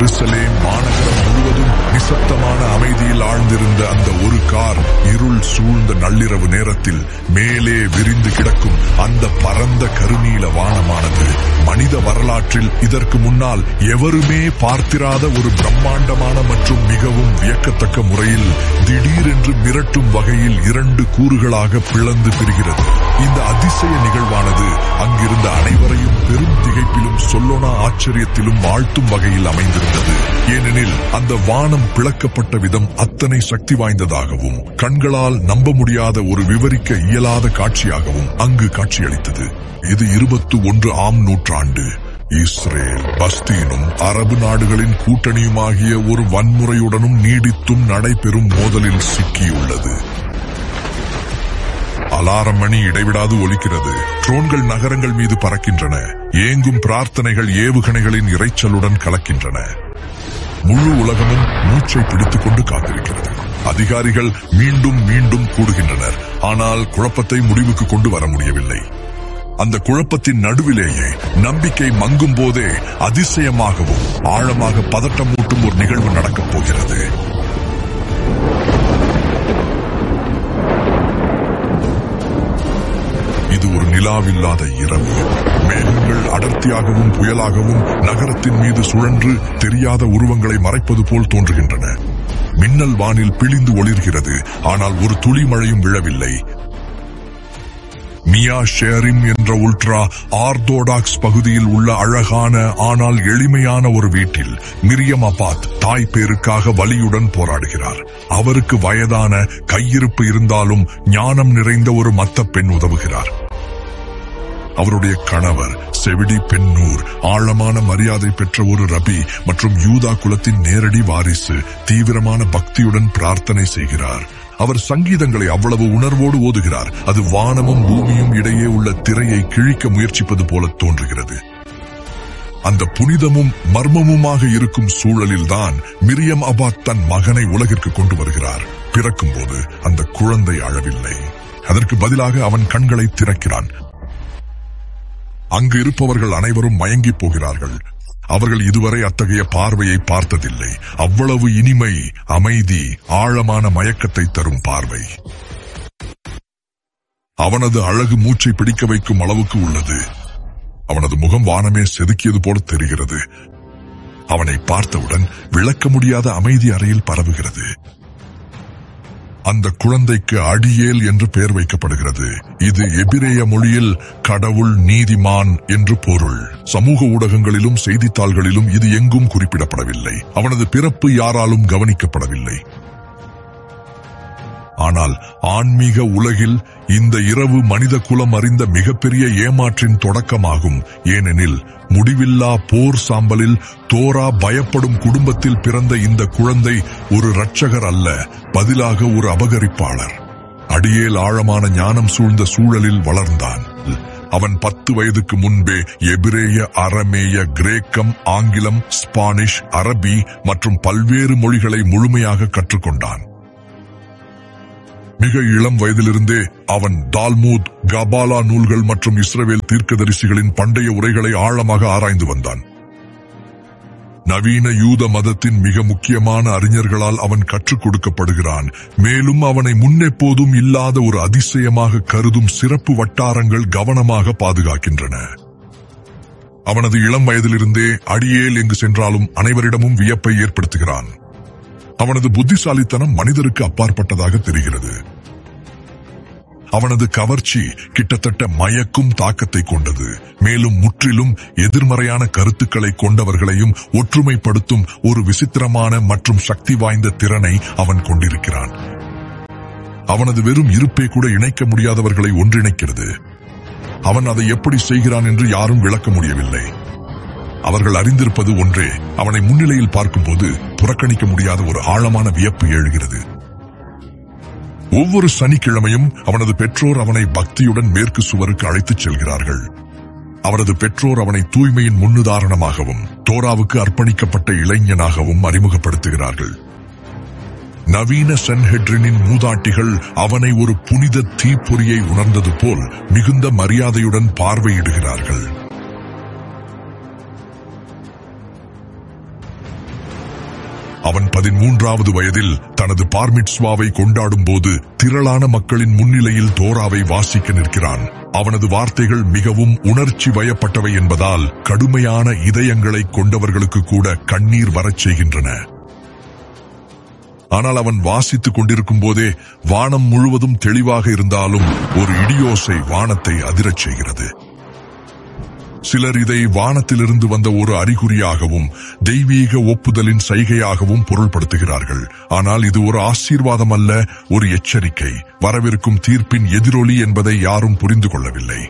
எருசலேம் மாநகரம் முழுவதும் நிசப்தமான அமைதியில் ஆழ்ந்திருந்த அந்த ஒரு கார் இருள் சூழ்ந்த நள்ளிரவு நேரத்தில் மேலே விரிந்து கிடக்கும் அந்த பரந்த கருநீல வானமானது மனித வரலாற்றில் இதற்கு முன்னால் எவருமே பார்த்திராத ஒரு பிரம்மாண்டமான மற்றும் மிகவும் வியக்கத்தக்க முறையில் திடீரென்று மிரட்டும் வகையில் இரண்டு கூறுகளாக பிளந்து பிரிகிறது இந்த அதிசய நிகழ்வானது அங்கிருந்த அனைவரையும் பெரும் திகைப்பிலும் சொல்லோனா ஆச்சரியத்திலும் ஆழ்த்தும் வகையில் அமைந்திருந்தது ஏனெனில் அந்த வானம் பிளக்கப்பட்ட விதம் அத்தனை சக்தி வாய்ந்ததாகவும் கண்களால் நம்ப முடியாத ஒரு விவரிக்க இயலாத காட்சியாகவும் அங்கு காட்சியளித்தது இது இருபத்து ஒன்று ஆம் நூற்றாண்டு இஸ்ரேல் பஸ்தீனும் அரபு நாடுகளின் கூட்டணியுமாகிய ஒரு வன்முறையுடனும் நீடித்தும் நடைபெறும் மோதலில் சிக்கியுள்ளது அலாரம் மணி இடைவிடாது ஒலிக்கிறது ட்ரோன்கள் நகரங்கள் மீது பறக்கின்றன ஏங்கும் பிரார்த்தனைகள் ஏவுகணைகளின் இரைச்சலுடன் கலக்கின்றன முழு உலகமும் மூச்சை பிடித்துக் கொண்டு காத்திருக்கிறது அதிகாரிகள் மீண்டும் மீண்டும் கூடுகின்றனர் ஆனால் குழப்பத்தை முடிவுக்கு கொண்டு வர முடியவில்லை அந்த குழப்பத்தின் நடுவிலேயே நம்பிக்கை மங்கும் போதே அதிசயமாகவும் ஆழமாக பதட்டமூட்டும் ஒரு நிகழ்வு நடக்கப் போகிறது இது ஒரு நிலாவில்லாத இரவு மேகங்கள் அடர்த்தியாகவும் புயலாகவும் நகரத்தின் மீது சுழன்று தெரியாத உருவங்களை மறைப்பது போல் தோன்றுகின்றன மின்னல் வானில் பிழிந்து ஒளிர்கிறது ஆனால் ஒரு துளி மழையும் விழவில்லை மியா ஷேரிம் என்ற உல்ட்ரா ஆர்த்தோடாக்ஸ் பகுதியில் உள்ள அழகான ஆனால் எளிமையான ஒரு வீட்டில் மிரியம் அபாத் தாய் பேருக்காக வலியுடன் போராடுகிறார் அவருக்கு வயதான கையிருப்பு இருந்தாலும் ஞானம் நிறைந்த ஒரு மத்த பெண் உதவுகிறார் அவருடைய கணவர் செவிடி பெண்ணூர் ஆழமான மரியாதை பெற்ற ஒரு ரபி மற்றும் யூதா குலத்தின் நேரடி வாரிசு தீவிரமான பக்தியுடன் பிரார்த்தனை செய்கிறார் அவர் சங்கீதங்களை அவ்வளவு உணர்வோடு ஓதுகிறார் அது வானமும் பூமியும் இடையே உள்ள திரையை கிழிக்க முயற்சிப்பது போல தோன்றுகிறது அந்த புனிதமும் மர்மமுமாக இருக்கும் சூழலில்தான் மிரியம் அபாத் தன் மகனை உலகிற்கு கொண்டு வருகிறார் பிறக்கும்போது அந்த குழந்தை அழவில்லை அதற்கு பதிலாக அவன் கண்களை திறக்கிறான் அங்கு இருப்பவர்கள் அனைவரும் மயங்கி போகிறார்கள் அவர்கள் இதுவரை அத்தகைய பார்வையை பார்த்ததில்லை அவ்வளவு இனிமை அமைதி ஆழமான மயக்கத்தை தரும் பார்வை அவனது அழகு மூச்சை பிடிக்க வைக்கும் அளவுக்கு உள்ளது அவனது முகம் வானமே செதுக்கியது போல தெரிகிறது அவனை பார்த்தவுடன் விளக்க முடியாத அமைதி அறையில் பரவுகிறது அந்த குழந்தைக்கு அடியேல் என்று பெயர் வைக்கப்படுகிறது இது எபிரேய மொழியில் கடவுள் நீதிமான் என்று பொருள் சமூக ஊடகங்களிலும் செய்தித்தாள்களிலும் இது எங்கும் குறிப்பிடப்படவில்லை அவனது பிறப்பு யாராலும் கவனிக்கப்படவில்லை ஆனால் ஆன்மீக உலகில் இந்த இரவு மனித குலம் அறிந்த மிகப்பெரிய ஏமாற்றின் தொடக்கமாகும் ஏனெனில் முடிவில்லா போர் சாம்பலில் தோரா பயப்படும் குடும்பத்தில் பிறந்த இந்த குழந்தை ஒரு இரட்சகர் அல்ல பதிலாக ஒரு அபகரிப்பாளர் அடியேல் ஆழமான ஞானம் சூழ்ந்த சூழலில் வளர்ந்தான் அவன் பத்து வயதுக்கு முன்பே எபிரேய அரமேய கிரேக்கம் ஆங்கிலம் ஸ்பானிஷ் அரபி மற்றும் பல்வேறு மொழிகளை முழுமையாக கற்றுக்கொண்டான் மிக இளம் வயதிலிருந்தே அவன் தால்மூத் கபாலா நூல்கள் மற்றும் இஸ்ரவேல் தீர்க்கதரிசிகளின் பண்டைய உரைகளை ஆழமாக ஆராய்ந்து வந்தான் நவீன யூத மதத்தின் மிக முக்கியமான அறிஞர்களால் அவன் கற்றுக் கொடுக்கப்படுகிறான் மேலும் அவனை முன்னெப்போதும் இல்லாத ஒரு அதிசயமாக கருதும் சிறப்பு வட்டாரங்கள் கவனமாக பாதுகாக்கின்றன அவனது இளம் வயதிலிருந்தே அடியேல் எங்கு சென்றாலும் அனைவரிடமும் வியப்பை ஏற்படுத்துகிறான் அவனது புத்திசாலித்தனம் மனிதருக்கு அப்பாற்பட்டதாக தெரிகிறது அவனது கவர்ச்சி கிட்டத்தட்ட மயக்கும் தாக்கத்தை கொண்டது மேலும் முற்றிலும் எதிர்மறையான கருத்துக்களை கொண்டவர்களையும் ஒற்றுமைப்படுத்தும் ஒரு விசித்திரமான மற்றும் சக்தி வாய்ந்த திறனை அவன் கொண்டிருக்கிறான் அவனது வெறும் இருப்பே கூட இணைக்க முடியாதவர்களை ஒன்றிணைக்கிறது அவன் அதை எப்படி செய்கிறான் என்று யாரும் விளக்க முடியவில்லை அவர்கள் அறிந்திருப்பது ஒன்றே அவனை முன்னிலையில் பார்க்கும்போது புறக்கணிக்க முடியாத ஒரு ஆழமான வியப்பு எழுகிறது ஒவ்வொரு சனிக்கிழமையும் அவனது பெற்றோர் அவனை பக்தியுடன் மேற்கு சுவருக்கு அழைத்துச் செல்கிறார்கள் அவரது பெற்றோர் அவனை தூய்மையின் முன்னுதாரணமாகவும் தோராவுக்கு அர்ப்பணிக்கப்பட்ட இளைஞனாகவும் அறிமுகப்படுத்துகிறார்கள் நவீன சென்ஹெட்ரினின் மூதாட்டிகள் அவனை ஒரு புனித தீப்பொறியை உணர்ந்தது போல் மிகுந்த மரியாதையுடன் பார்வையிடுகிறார்கள் அவன் பதிமூன்றாவது வயதில் தனது பார்மிட்ஸ்வாவை கொண்டாடும் போது திரளான மக்களின் முன்னிலையில் தோராவை வாசிக்க நிற்கிறான் அவனது வார்த்தைகள் மிகவும் உணர்ச்சி வயப்பட்டவை என்பதால் கடுமையான இதயங்களை கொண்டவர்களுக்கு கூட கண்ணீர் வரச் செய்கின்றன ஆனால் அவன் வாசித்துக் கொண்டிருக்கும் போதே வானம் முழுவதும் தெளிவாக இருந்தாலும் ஒரு இடியோசை வானத்தை அதிரச் செய்கிறது சிலர் இதை வானத்திலிருந்து வந்த ஒரு அறிகுறியாகவும் தெய்வீக ஒப்புதலின் சைகையாகவும் பொருள்படுத்துகிறார்கள் ஆனால் இது ஒரு ஆசீர்வாதம் அல்ல ஒரு எச்சரிக்கை வரவிருக்கும் தீர்ப்பின் எதிரொலி என்பதை யாரும் புரிந்து கொள்ளவில்லை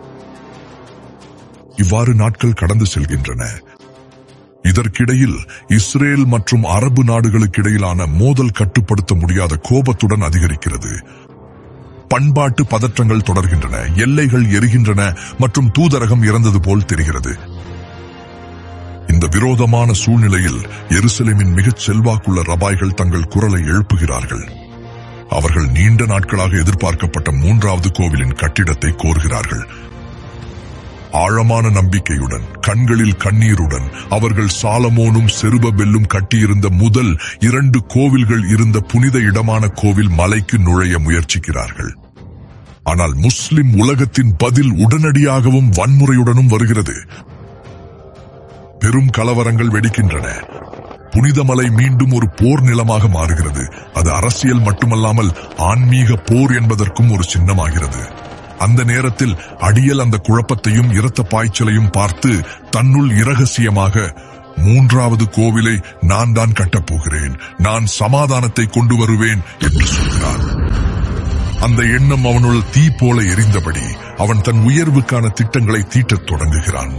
இவ்வாறு நாட்கள் கடந்து செல்கின்றன இதற்கிடையில் இஸ்ரேல் மற்றும் அரபு நாடுகளுக்கிடையிலான மோதல் கட்டுப்படுத்த முடியாத கோபத்துடன் அதிகரிக்கிறது பண்பாட்டு பதற்றங்கள் தொடர்கின்றன எல்லைகள் எரிகின்றன மற்றும் தூதரகம் இறந்தது போல் தெரிகிறது இந்த விரோதமான சூழ்நிலையில் எருசலேமின் மிகச் செல்வாக்குள்ள ரபாய்கள் தங்கள் குரலை எழுப்புகிறார்கள் அவர்கள் நீண்ட நாட்களாக எதிர்பார்க்கப்பட்ட மூன்றாவது கோவிலின் கட்டிடத்தை கோருகிறார்கள் ஆழமான நம்பிக்கையுடன் கண்களில் கண்ணீருடன் அவர்கள் சாலமோனும் செருபபெல்லும் கட்டியிருந்த முதல் இரண்டு கோவில்கள் இருந்த புனித இடமான கோவில் மலைக்கு நுழைய முயற்சிக்கிறார்கள் ஆனால் முஸ்லிம் உலகத்தின் பதில் உடனடியாகவும் வன்முறையுடனும் வருகிறது பெரும் கலவரங்கள் வெடிக்கின்றன புனிதமலை மீண்டும் ஒரு போர் நிலமாக மாறுகிறது அது அரசியல் மட்டுமல்லாமல் ஆன்மீக போர் என்பதற்கும் ஒரு சின்னமாகிறது அந்த நேரத்தில் அடியல் அந்த குழப்பத்தையும் இரத்த பாய்ச்சலையும் பார்த்து தன்னுள் இரகசியமாக மூன்றாவது கோவிலை நான் தான் கட்டப் போகிறேன் நான் சமாதானத்தை கொண்டு வருவேன் என்று சொல்கிறான் அந்த எண்ணம் அவனுள் தீ போல எரிந்தபடி அவன் தன் உயர்வுக்கான திட்டங்களை தீட்டத் தொடங்குகிறான்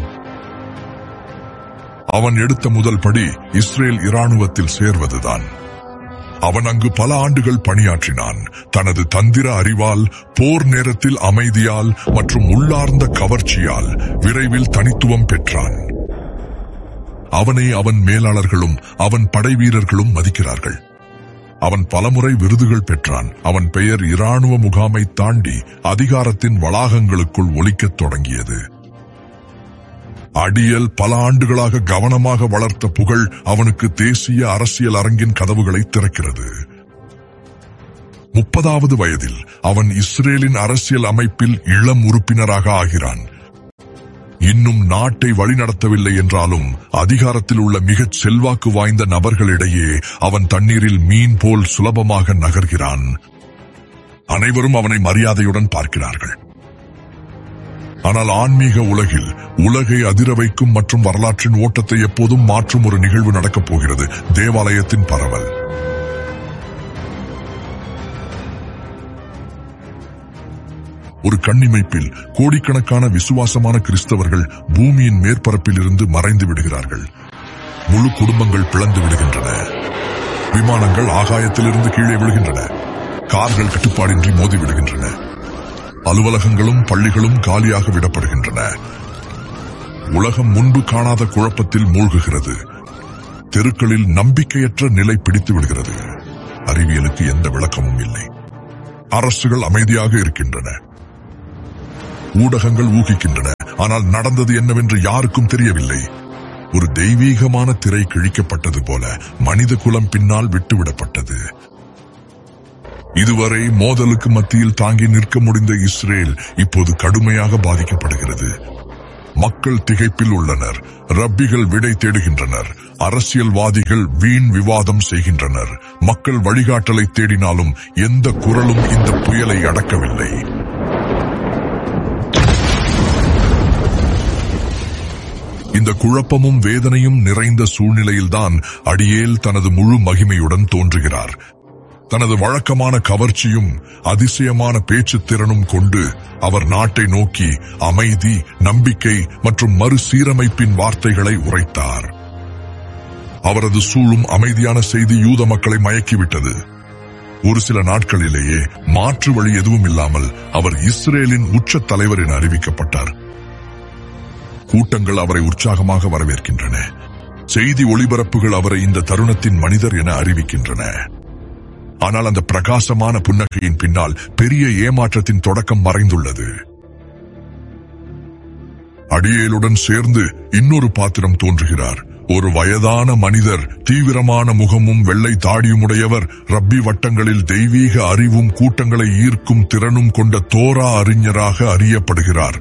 அவன் எடுத்த முதல் படி இஸ்ரேல் இராணுவத்தில் சேர்வதுதான் அவன் அங்கு பல ஆண்டுகள் பணியாற்றினான் தனது தந்திர அறிவால் போர் நேரத்தில் அமைதியால் மற்றும் உள்ளார்ந்த கவர்ச்சியால் விரைவில் தனித்துவம் பெற்றான் அவனை அவன் மேலாளர்களும் அவன் படை வீரர்களும் மதிக்கிறார்கள் அவன் பலமுறை விருதுகள் பெற்றான் அவன் பெயர் இராணுவ முகாமை தாண்டி அதிகாரத்தின் வளாகங்களுக்குள் ஒலிக்கத் தொடங்கியது அடியல் பல ஆண்டுகளாக கவனமாக வளர்த்த புகழ் அவனுக்கு தேசிய அரசியல் அரங்கின் கதவுகளை திறக்கிறது முப்பதாவது வயதில் அவன் இஸ்ரேலின் அரசியல் அமைப்பில் இளம் உறுப்பினராக ஆகிறான் இன்னும் நாட்டை வழிநடத்தவில்லை என்றாலும் அதிகாரத்தில் உள்ள மிகச் செல்வாக்கு வாய்ந்த நபர்களிடையே அவன் தண்ணீரில் மீன் போல் சுலபமாக நகர்கிறான் அனைவரும் அவனை மரியாதையுடன் பார்க்கிறார்கள் ஆனால் ஆன்மீக உலகில் உலகை அதிர வைக்கும் மற்றும் வரலாற்றின் ஓட்டத்தை எப்போதும் மாற்றும் ஒரு நிகழ்வு நடக்கப் போகிறது தேவாலயத்தின் பரவல் ஒரு கண்ணிமைப்பில் கோடிக்கணக்கான விசுவாசமான கிறிஸ்தவர்கள் பூமியின் மேற்பரப்பில் இருந்து மறைந்து விடுகிறார்கள் முழு குடும்பங்கள் பிளந்து விடுகின்றன விமானங்கள் ஆகாயத்திலிருந்து கீழே விழுகின்றன கார்கள் கட்டுப்பாடின்றி மோதி விடுகின்றன அலுவலகங்களும் பள்ளிகளும் காலியாக விடப்படுகின்றன உலகம் முன்பு காணாத குழப்பத்தில் மூழ்குகிறது தெருக்களில் நம்பிக்கையற்ற நிலை பிடித்து விடுகிறது அறிவியலுக்கு எந்த விளக்கமும் இல்லை அரசுகள் அமைதியாக இருக்கின்றன ஊடகங்கள் ஊகிக்கின்றன ஆனால் நடந்தது என்னவென்று யாருக்கும் தெரியவில்லை ஒரு தெய்வீகமான திரை கிழிக்கப்பட்டது போல மனித குலம் பின்னால் விட்டுவிடப்பட்டது இதுவரை மோதலுக்கு மத்தியில் தாங்கி நிற்க முடிந்த இஸ்ரேல் இப்போது கடுமையாக பாதிக்கப்படுகிறது மக்கள் திகைப்பில் உள்ளனர் ரப்பிகள் விடை தேடுகின்றனர் அரசியல்வாதிகள் வீண் விவாதம் செய்கின்றனர் மக்கள் வழிகாட்டலை தேடினாலும் எந்த குரலும் இந்த புயலை அடக்கவில்லை இந்த குழப்பமும் வேதனையும் நிறைந்த சூழ்நிலையில்தான் அடியேல் தனது முழு மகிமையுடன் தோன்றுகிறார் தனது வழக்கமான கவர்ச்சியும் அதிசயமான பேச்சுத் திறனும் கொண்டு அவர் நாட்டை நோக்கி அமைதி நம்பிக்கை மற்றும் மறுசீரமைப்பின் வார்த்தைகளை உரைத்தார் அவரது சூழும் அமைதியான செய்தி யூத மக்களை மயக்கிவிட்டது ஒரு சில நாட்களிலேயே மாற்று வழி எதுவும் இல்லாமல் அவர் இஸ்ரேலின் உச்ச தலைவர் என அறிவிக்கப்பட்டார் கூட்டங்கள் அவரை உற்சாகமாக வரவேற்கின்றன செய்தி ஒளிபரப்புகள் அவரை இந்த தருணத்தின் மனிதர் என அறிவிக்கின்றன ஆனால் அந்த பிரகாசமான புன்னகையின் பின்னால் பெரிய ஏமாற்றத்தின் தொடக்கம் மறைந்துள்ளது அடியேலுடன் சேர்ந்து இன்னொரு பாத்திரம் தோன்றுகிறார் ஒரு வயதான மனிதர் தீவிரமான முகமும் வெள்ளை தாடியுமுடையவர் ரப்பி வட்டங்களில் தெய்வீக அறிவும் கூட்டங்களை ஈர்க்கும் திறனும் கொண்ட தோரா அறிஞராக அறியப்படுகிறார்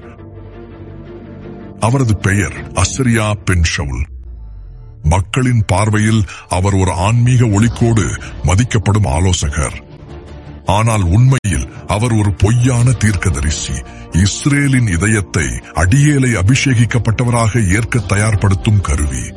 அவரது பெயர் அஸ்ரியா பென் ஷவுல் மக்களின் பார்வையில் அவர் ஒரு ஆன்மீக ஒளிக்கோடு மதிக்கப்படும் ஆலோசகர் ஆனால் உண்மையில் அவர் ஒரு பொய்யான தீர்க்கதரிசி இஸ்ரேலின் இதயத்தை அடியேலை அபிஷேகிக்கப்பட்டவராக ஏற்க தயார்படுத்தும் கருவி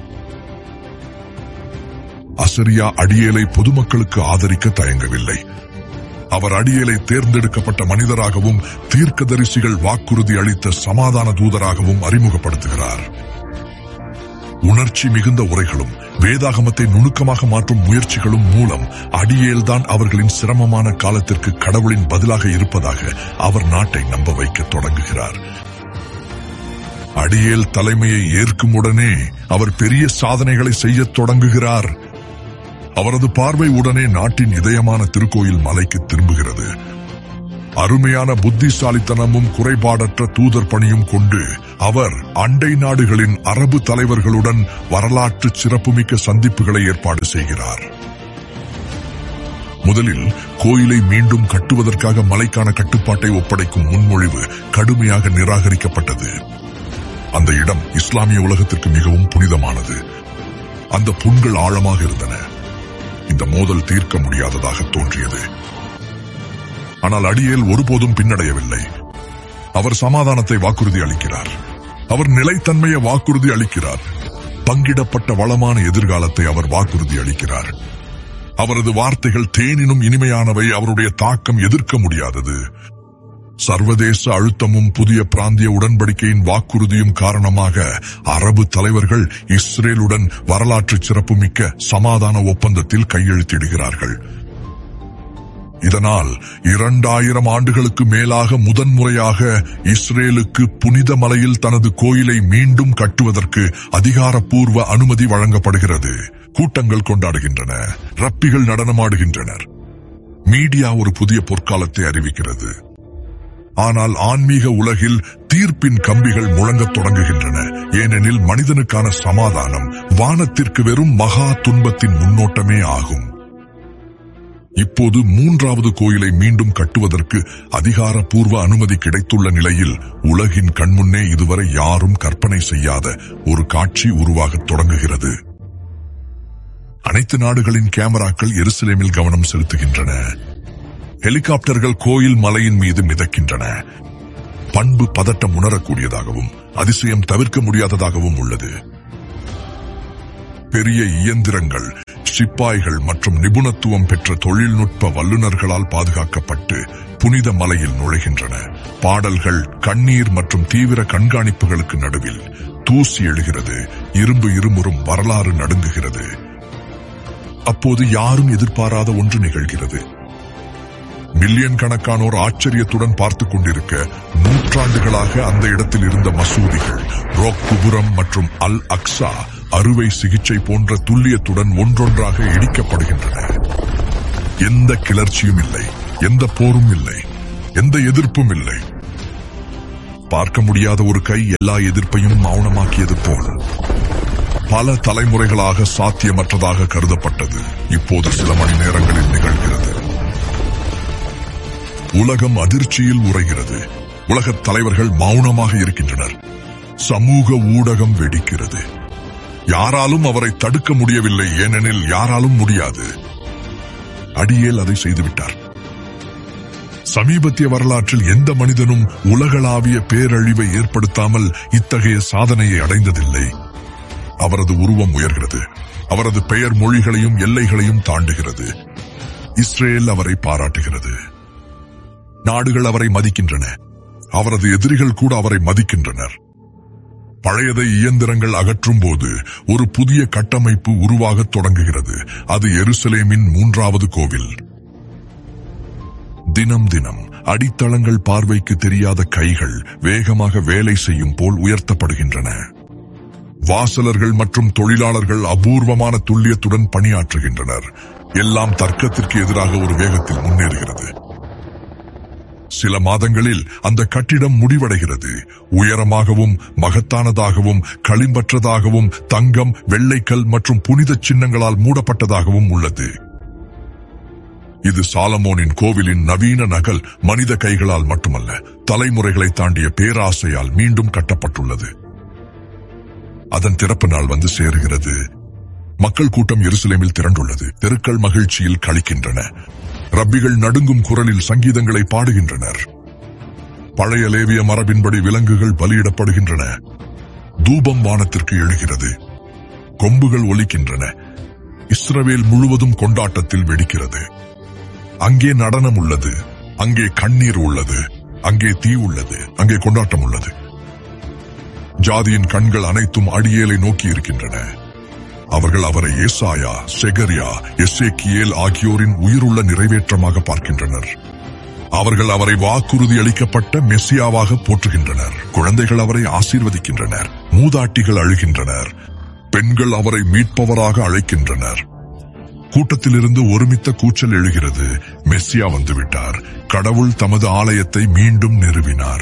அசரியா அடியேலை பொதுமக்களுக்கு ஆதரிக்க தயங்கவில்லை அவர் அடியேலை தேர்ந்தெடுக்கப்பட்ட மனிதராகவும் தீர்க்கதரிசிகள் வாக்குறுதி அளித்த சமாதான தூதராகவும் அறிமுகப்படுத்துகிறார் உணர்ச்சி மிகுந்த உரைகளும் வேதாகமத்தை நுணுக்கமாக மாற்றும் முயற்சிகளும் மூலம் அடியேல்தான் அவர்களின் சிரமமான காலத்திற்கு கடவுளின் பதிலாக இருப்பதாக அவர் நாட்டை நம்ப வைக்க தொடங்குகிறார் அடியேல் தலைமையை ஏற்கும் உடனே அவர் பெரிய சாதனைகளை செய்யத் தொடங்குகிறார் அவரது பார்வை உடனே நாட்டின் இதயமான திருக்கோயில் மலைக்கு திரும்புகிறது அருமையான புத்திசாலித்தனமும் குறைபாடற்ற தூதர் பணியும் கொண்டு அவர் அண்டை நாடுகளின் அரபு தலைவர்களுடன் வரலாற்று சிறப்புமிக்க சந்திப்புகளை ஏற்பாடு செய்கிறார் முதலில் கோயிலை மீண்டும் கட்டுவதற்காக மலைக்கான கட்டுப்பாட்டை ஒப்படைக்கும் முன்மொழிவு கடுமையாக நிராகரிக்கப்பட்டது அந்த இடம் இஸ்லாமிய உலகத்திற்கு மிகவும் புனிதமானது அந்த புண்கள் ஆழமாக இருந்தன இந்த மோதல் தீர்க்க முடியாததாக தோன்றியது ஆனால் அடியேல் ஒருபோதும் பின்னடையவில்லை அவர் சமாதானத்தை வாக்குறுதி அளிக்கிறார் அவர் நிலைத்தன்மையை வாக்குறுதி அளிக்கிறார் பங்கிடப்பட்ட வளமான எதிர்காலத்தை அவர் வாக்குறுதி அளிக்கிறார் அவரது வார்த்தைகள் தேனினும் இனிமையானவை அவருடைய தாக்கம் எதிர்க்க முடியாதது சர்வதேச அழுத்தமும் புதிய பிராந்திய உடன்படிக்கையின் வாக்குறுதியும் காரணமாக அரபு தலைவர்கள் இஸ்ரேலுடன் வரலாற்று சிறப்புமிக்க சமாதான ஒப்பந்தத்தில் கையெழுத்திடுகிறார்கள் இதனால் இரண்டாயிரம் ஆண்டுகளுக்கு மேலாக முதன்முறையாக இஸ்ரேலுக்கு புனித மலையில் தனது கோயிலை மீண்டும் கட்டுவதற்கு அதிகாரப்பூர்வ அனுமதி வழங்கப்படுகிறது கூட்டங்கள் கொண்டாடுகின்றன ரப்பிகள் நடனமாடுகின்றனர் மீடியா ஒரு புதிய பொற்காலத்தை அறிவிக்கிறது ஆனால் ஆன்மீக உலகில் தீர்ப்பின் கம்பிகள் முழங்கத் தொடங்குகின்றன ஏனெனில் மனிதனுக்கான சமாதானம் வானத்திற்கு வெறும் மகா துன்பத்தின் முன்னோட்டமே ஆகும் இப்போது மூன்றாவது கோயிலை மீண்டும் கட்டுவதற்கு அதிகாரப்பூர்வ அனுமதி கிடைத்துள்ள நிலையில் உலகின் கண்முன்னே இதுவரை யாரும் கற்பனை செய்யாத ஒரு காட்சி உருவாகத் தொடங்குகிறது அனைத்து நாடுகளின் கேமராக்கள் எருசலேமில் கவனம் செலுத்துகின்றன ஹெலிகாப்டர்கள் கோயில் மலையின் மீது மிதக்கின்றன பண்பு பதட்டம் உணரக்கூடியதாகவும் அதிசயம் தவிர்க்க முடியாததாகவும் உள்ளது பெரிய இயந்திரங்கள் சிப்பாய்கள் மற்றும் நிபுணத்துவம் பெற்ற தொழில்நுட்ப வல்லுநர்களால் பாதுகாக்கப்பட்டு புனித மலையில் நுழைகின்றன பாடல்கள் கண்ணீர் மற்றும் தீவிர கண்காணிப்புகளுக்கு நடுவில் தூசி எழுகிறது இரும்பு இருமுறும் வரலாறு நடுங்குகிறது அப்போது யாரும் எதிர்பாராத ஒன்று நிகழ்கிறது மில்லியன் கணக்கானோர் ஆச்சரியத்துடன் பார்த்துக் கொண்டிருக்க நூற்றாண்டுகளாக அந்த இடத்தில் இருந்த மசூதிகள் ரோக் குபுரம் மற்றும் அல் அக்ஸா அறுவை சிகிச்சை போன்ற துல்லியத்துடன் ஒன்றொன்றாக இடிக்கப்படுகின்றன எந்த கிளர்ச்சியும் இல்லை எந்த போரும் இல்லை எந்த எதிர்ப்பும் இல்லை பார்க்க முடியாத ஒரு கை எல்லா எதிர்ப்பையும் மௌனமாக்கியது போல் பல தலைமுறைகளாக சாத்தியமற்றதாக கருதப்பட்டது இப்போது சில மணி நேரங்களில் நிகழ்கிறது உலகம் அதிர்ச்சியில் உறைகிறது உலகத் தலைவர்கள் மௌனமாக இருக்கின்றனர் சமூக ஊடகம் வெடிக்கிறது யாராலும் அவரை தடுக்க முடியவில்லை ஏனெனில் யாராலும் முடியாது அடியேல் அதை செய்துவிட்டார் சமீபத்திய வரலாற்றில் எந்த மனிதனும் உலகளாவிய பேரழிவை ஏற்படுத்தாமல் இத்தகைய சாதனையை அடைந்ததில்லை அவரது உருவம் உயர்கிறது அவரது பெயர் மொழிகளையும் எல்லைகளையும் தாண்டுகிறது இஸ்ரேல் அவரை பாராட்டுகிறது நாடுகள் அவரை மதிக்கின்றன அவரது எதிரிகள் கூட அவரை மதிக்கின்றனர் பழையதை இயந்திரங்கள் அகற்றும் போது ஒரு புதிய கட்டமைப்பு உருவாகத் தொடங்குகிறது அது எருசலேமின் மூன்றாவது கோவில் தினம் தினம் அடித்தளங்கள் பார்வைக்கு தெரியாத கைகள் வேகமாக வேலை செய்யும் போல் உயர்த்தப்படுகின்றன வாசலர்கள் மற்றும் தொழிலாளர்கள் அபூர்வமான துல்லியத்துடன் பணியாற்றுகின்றனர் எல்லாம் தர்க்கத்திற்கு எதிராக ஒரு வேகத்தில் முன்னேறுகிறது சில மாதங்களில் அந்த கட்டிடம் முடிவடைகிறது உயரமாகவும் மகத்தானதாகவும் களிம்பற்றதாகவும் தங்கம் வெள்ளைக்கல் மற்றும் புனித சின்னங்களால் மூடப்பட்டதாகவும் உள்ளது இது சாலமோனின் கோவிலின் நவீன நகல் மனித கைகளால் மட்டுமல்ல தலைமுறைகளை தாண்டிய பேராசையால் மீண்டும் கட்டப்பட்டுள்ளது அதன் திறப்பு நாள் வந்து சேருகிறது மக்கள் கூட்டம் எருசலேமில் திரண்டுள்ளது தெருக்கள் மகிழ்ச்சியில் கழிக்கின்றன ரப்பிகள் நடுங்கும் குரலில் சங்கீதங்களை பாடுகின்றனர் பழைய லேவிய மரபின்படி விலங்குகள் பலியிடப்படுகின்றன தூபம் வானத்திற்கு எழுகிறது கொம்புகள் ஒலிக்கின்றன இஸ்ரவேல் முழுவதும் கொண்டாட்டத்தில் வெடிக்கிறது அங்கே நடனம் உள்ளது அங்கே கண்ணீர் உள்ளது அங்கே தீ உள்ளது அங்கே கொண்டாட்டம் உள்ளது ஜாதியின் கண்கள் அனைத்தும் அடியேலை நோக்கி இருக்கின்றன அவர்கள் அவரை ஏசாயா செகரியா எஸ்ஏக்கியேல் ஆகியோரின் உயிருள்ள நிறைவேற்றமாக பார்க்கின்றனர் அவர்கள் அவரை வாக்குறுதி அளிக்கப்பட்ட மெஸ்ஸியாவாக போற்றுகின்றனர் குழந்தைகள் அவரை ஆசீர்வதிக்கின்றனர் மூதாட்டிகள் அழுகின்றனர் பெண்கள் அவரை மீட்பவராக அழைக்கின்றனர் கூட்டத்திலிருந்து ஒருமித்த கூச்சல் எழுகிறது மெஸ்ஸியா வந்துவிட்டார் கடவுள் தமது ஆலயத்தை மீண்டும் நிறுவினார்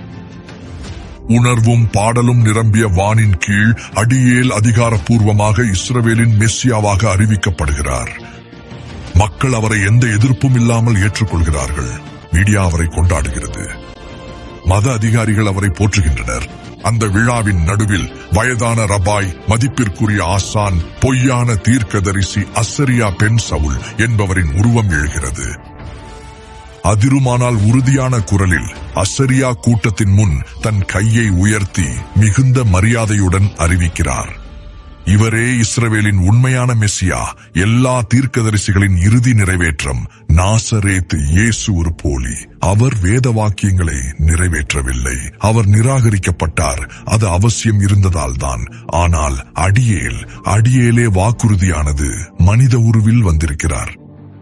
உணர்வும் பாடலும் நிரம்பிய வானின் கீழ் அடியேல் அதிகாரப்பூர்வமாக இஸ்ரவேலின் மெஸ்ஸியாவாக அறிவிக்கப்படுகிறார் மக்கள் அவரை எந்த எதிர்ப்பும் இல்லாமல் ஏற்றுக்கொள்கிறார்கள் மீடியா அவரை கொண்டாடுகிறது மத அதிகாரிகள் அவரை போற்றுகின்றனர் அந்த விழாவின் நடுவில் வயதான ரபாய் மதிப்பிற்குரிய ஆசான் பொய்யான தீர்க்கதரிசி அசரியா பெண் சவுல் என்பவரின் உருவம் எழுகிறது அதிருமானால் உறுதியான குரலில் அசரியா கூட்டத்தின் முன் தன் கையை உயர்த்தி மிகுந்த மரியாதையுடன் அறிவிக்கிறார் இவரே இஸ்ரவேலின் உண்மையான மெஸ்ஸியா எல்லா தீர்க்கதரிசிகளின் இறுதி நிறைவேற்றம் நாசரேத் இயேசு ஒரு போலி அவர் வேத வாக்கியங்களை நிறைவேற்றவில்லை அவர் நிராகரிக்கப்பட்டார் அது அவசியம் இருந்ததால் தான் ஆனால் அடியேல் அடியேலே வாக்குறுதியானது மனித உருவில் வந்திருக்கிறார்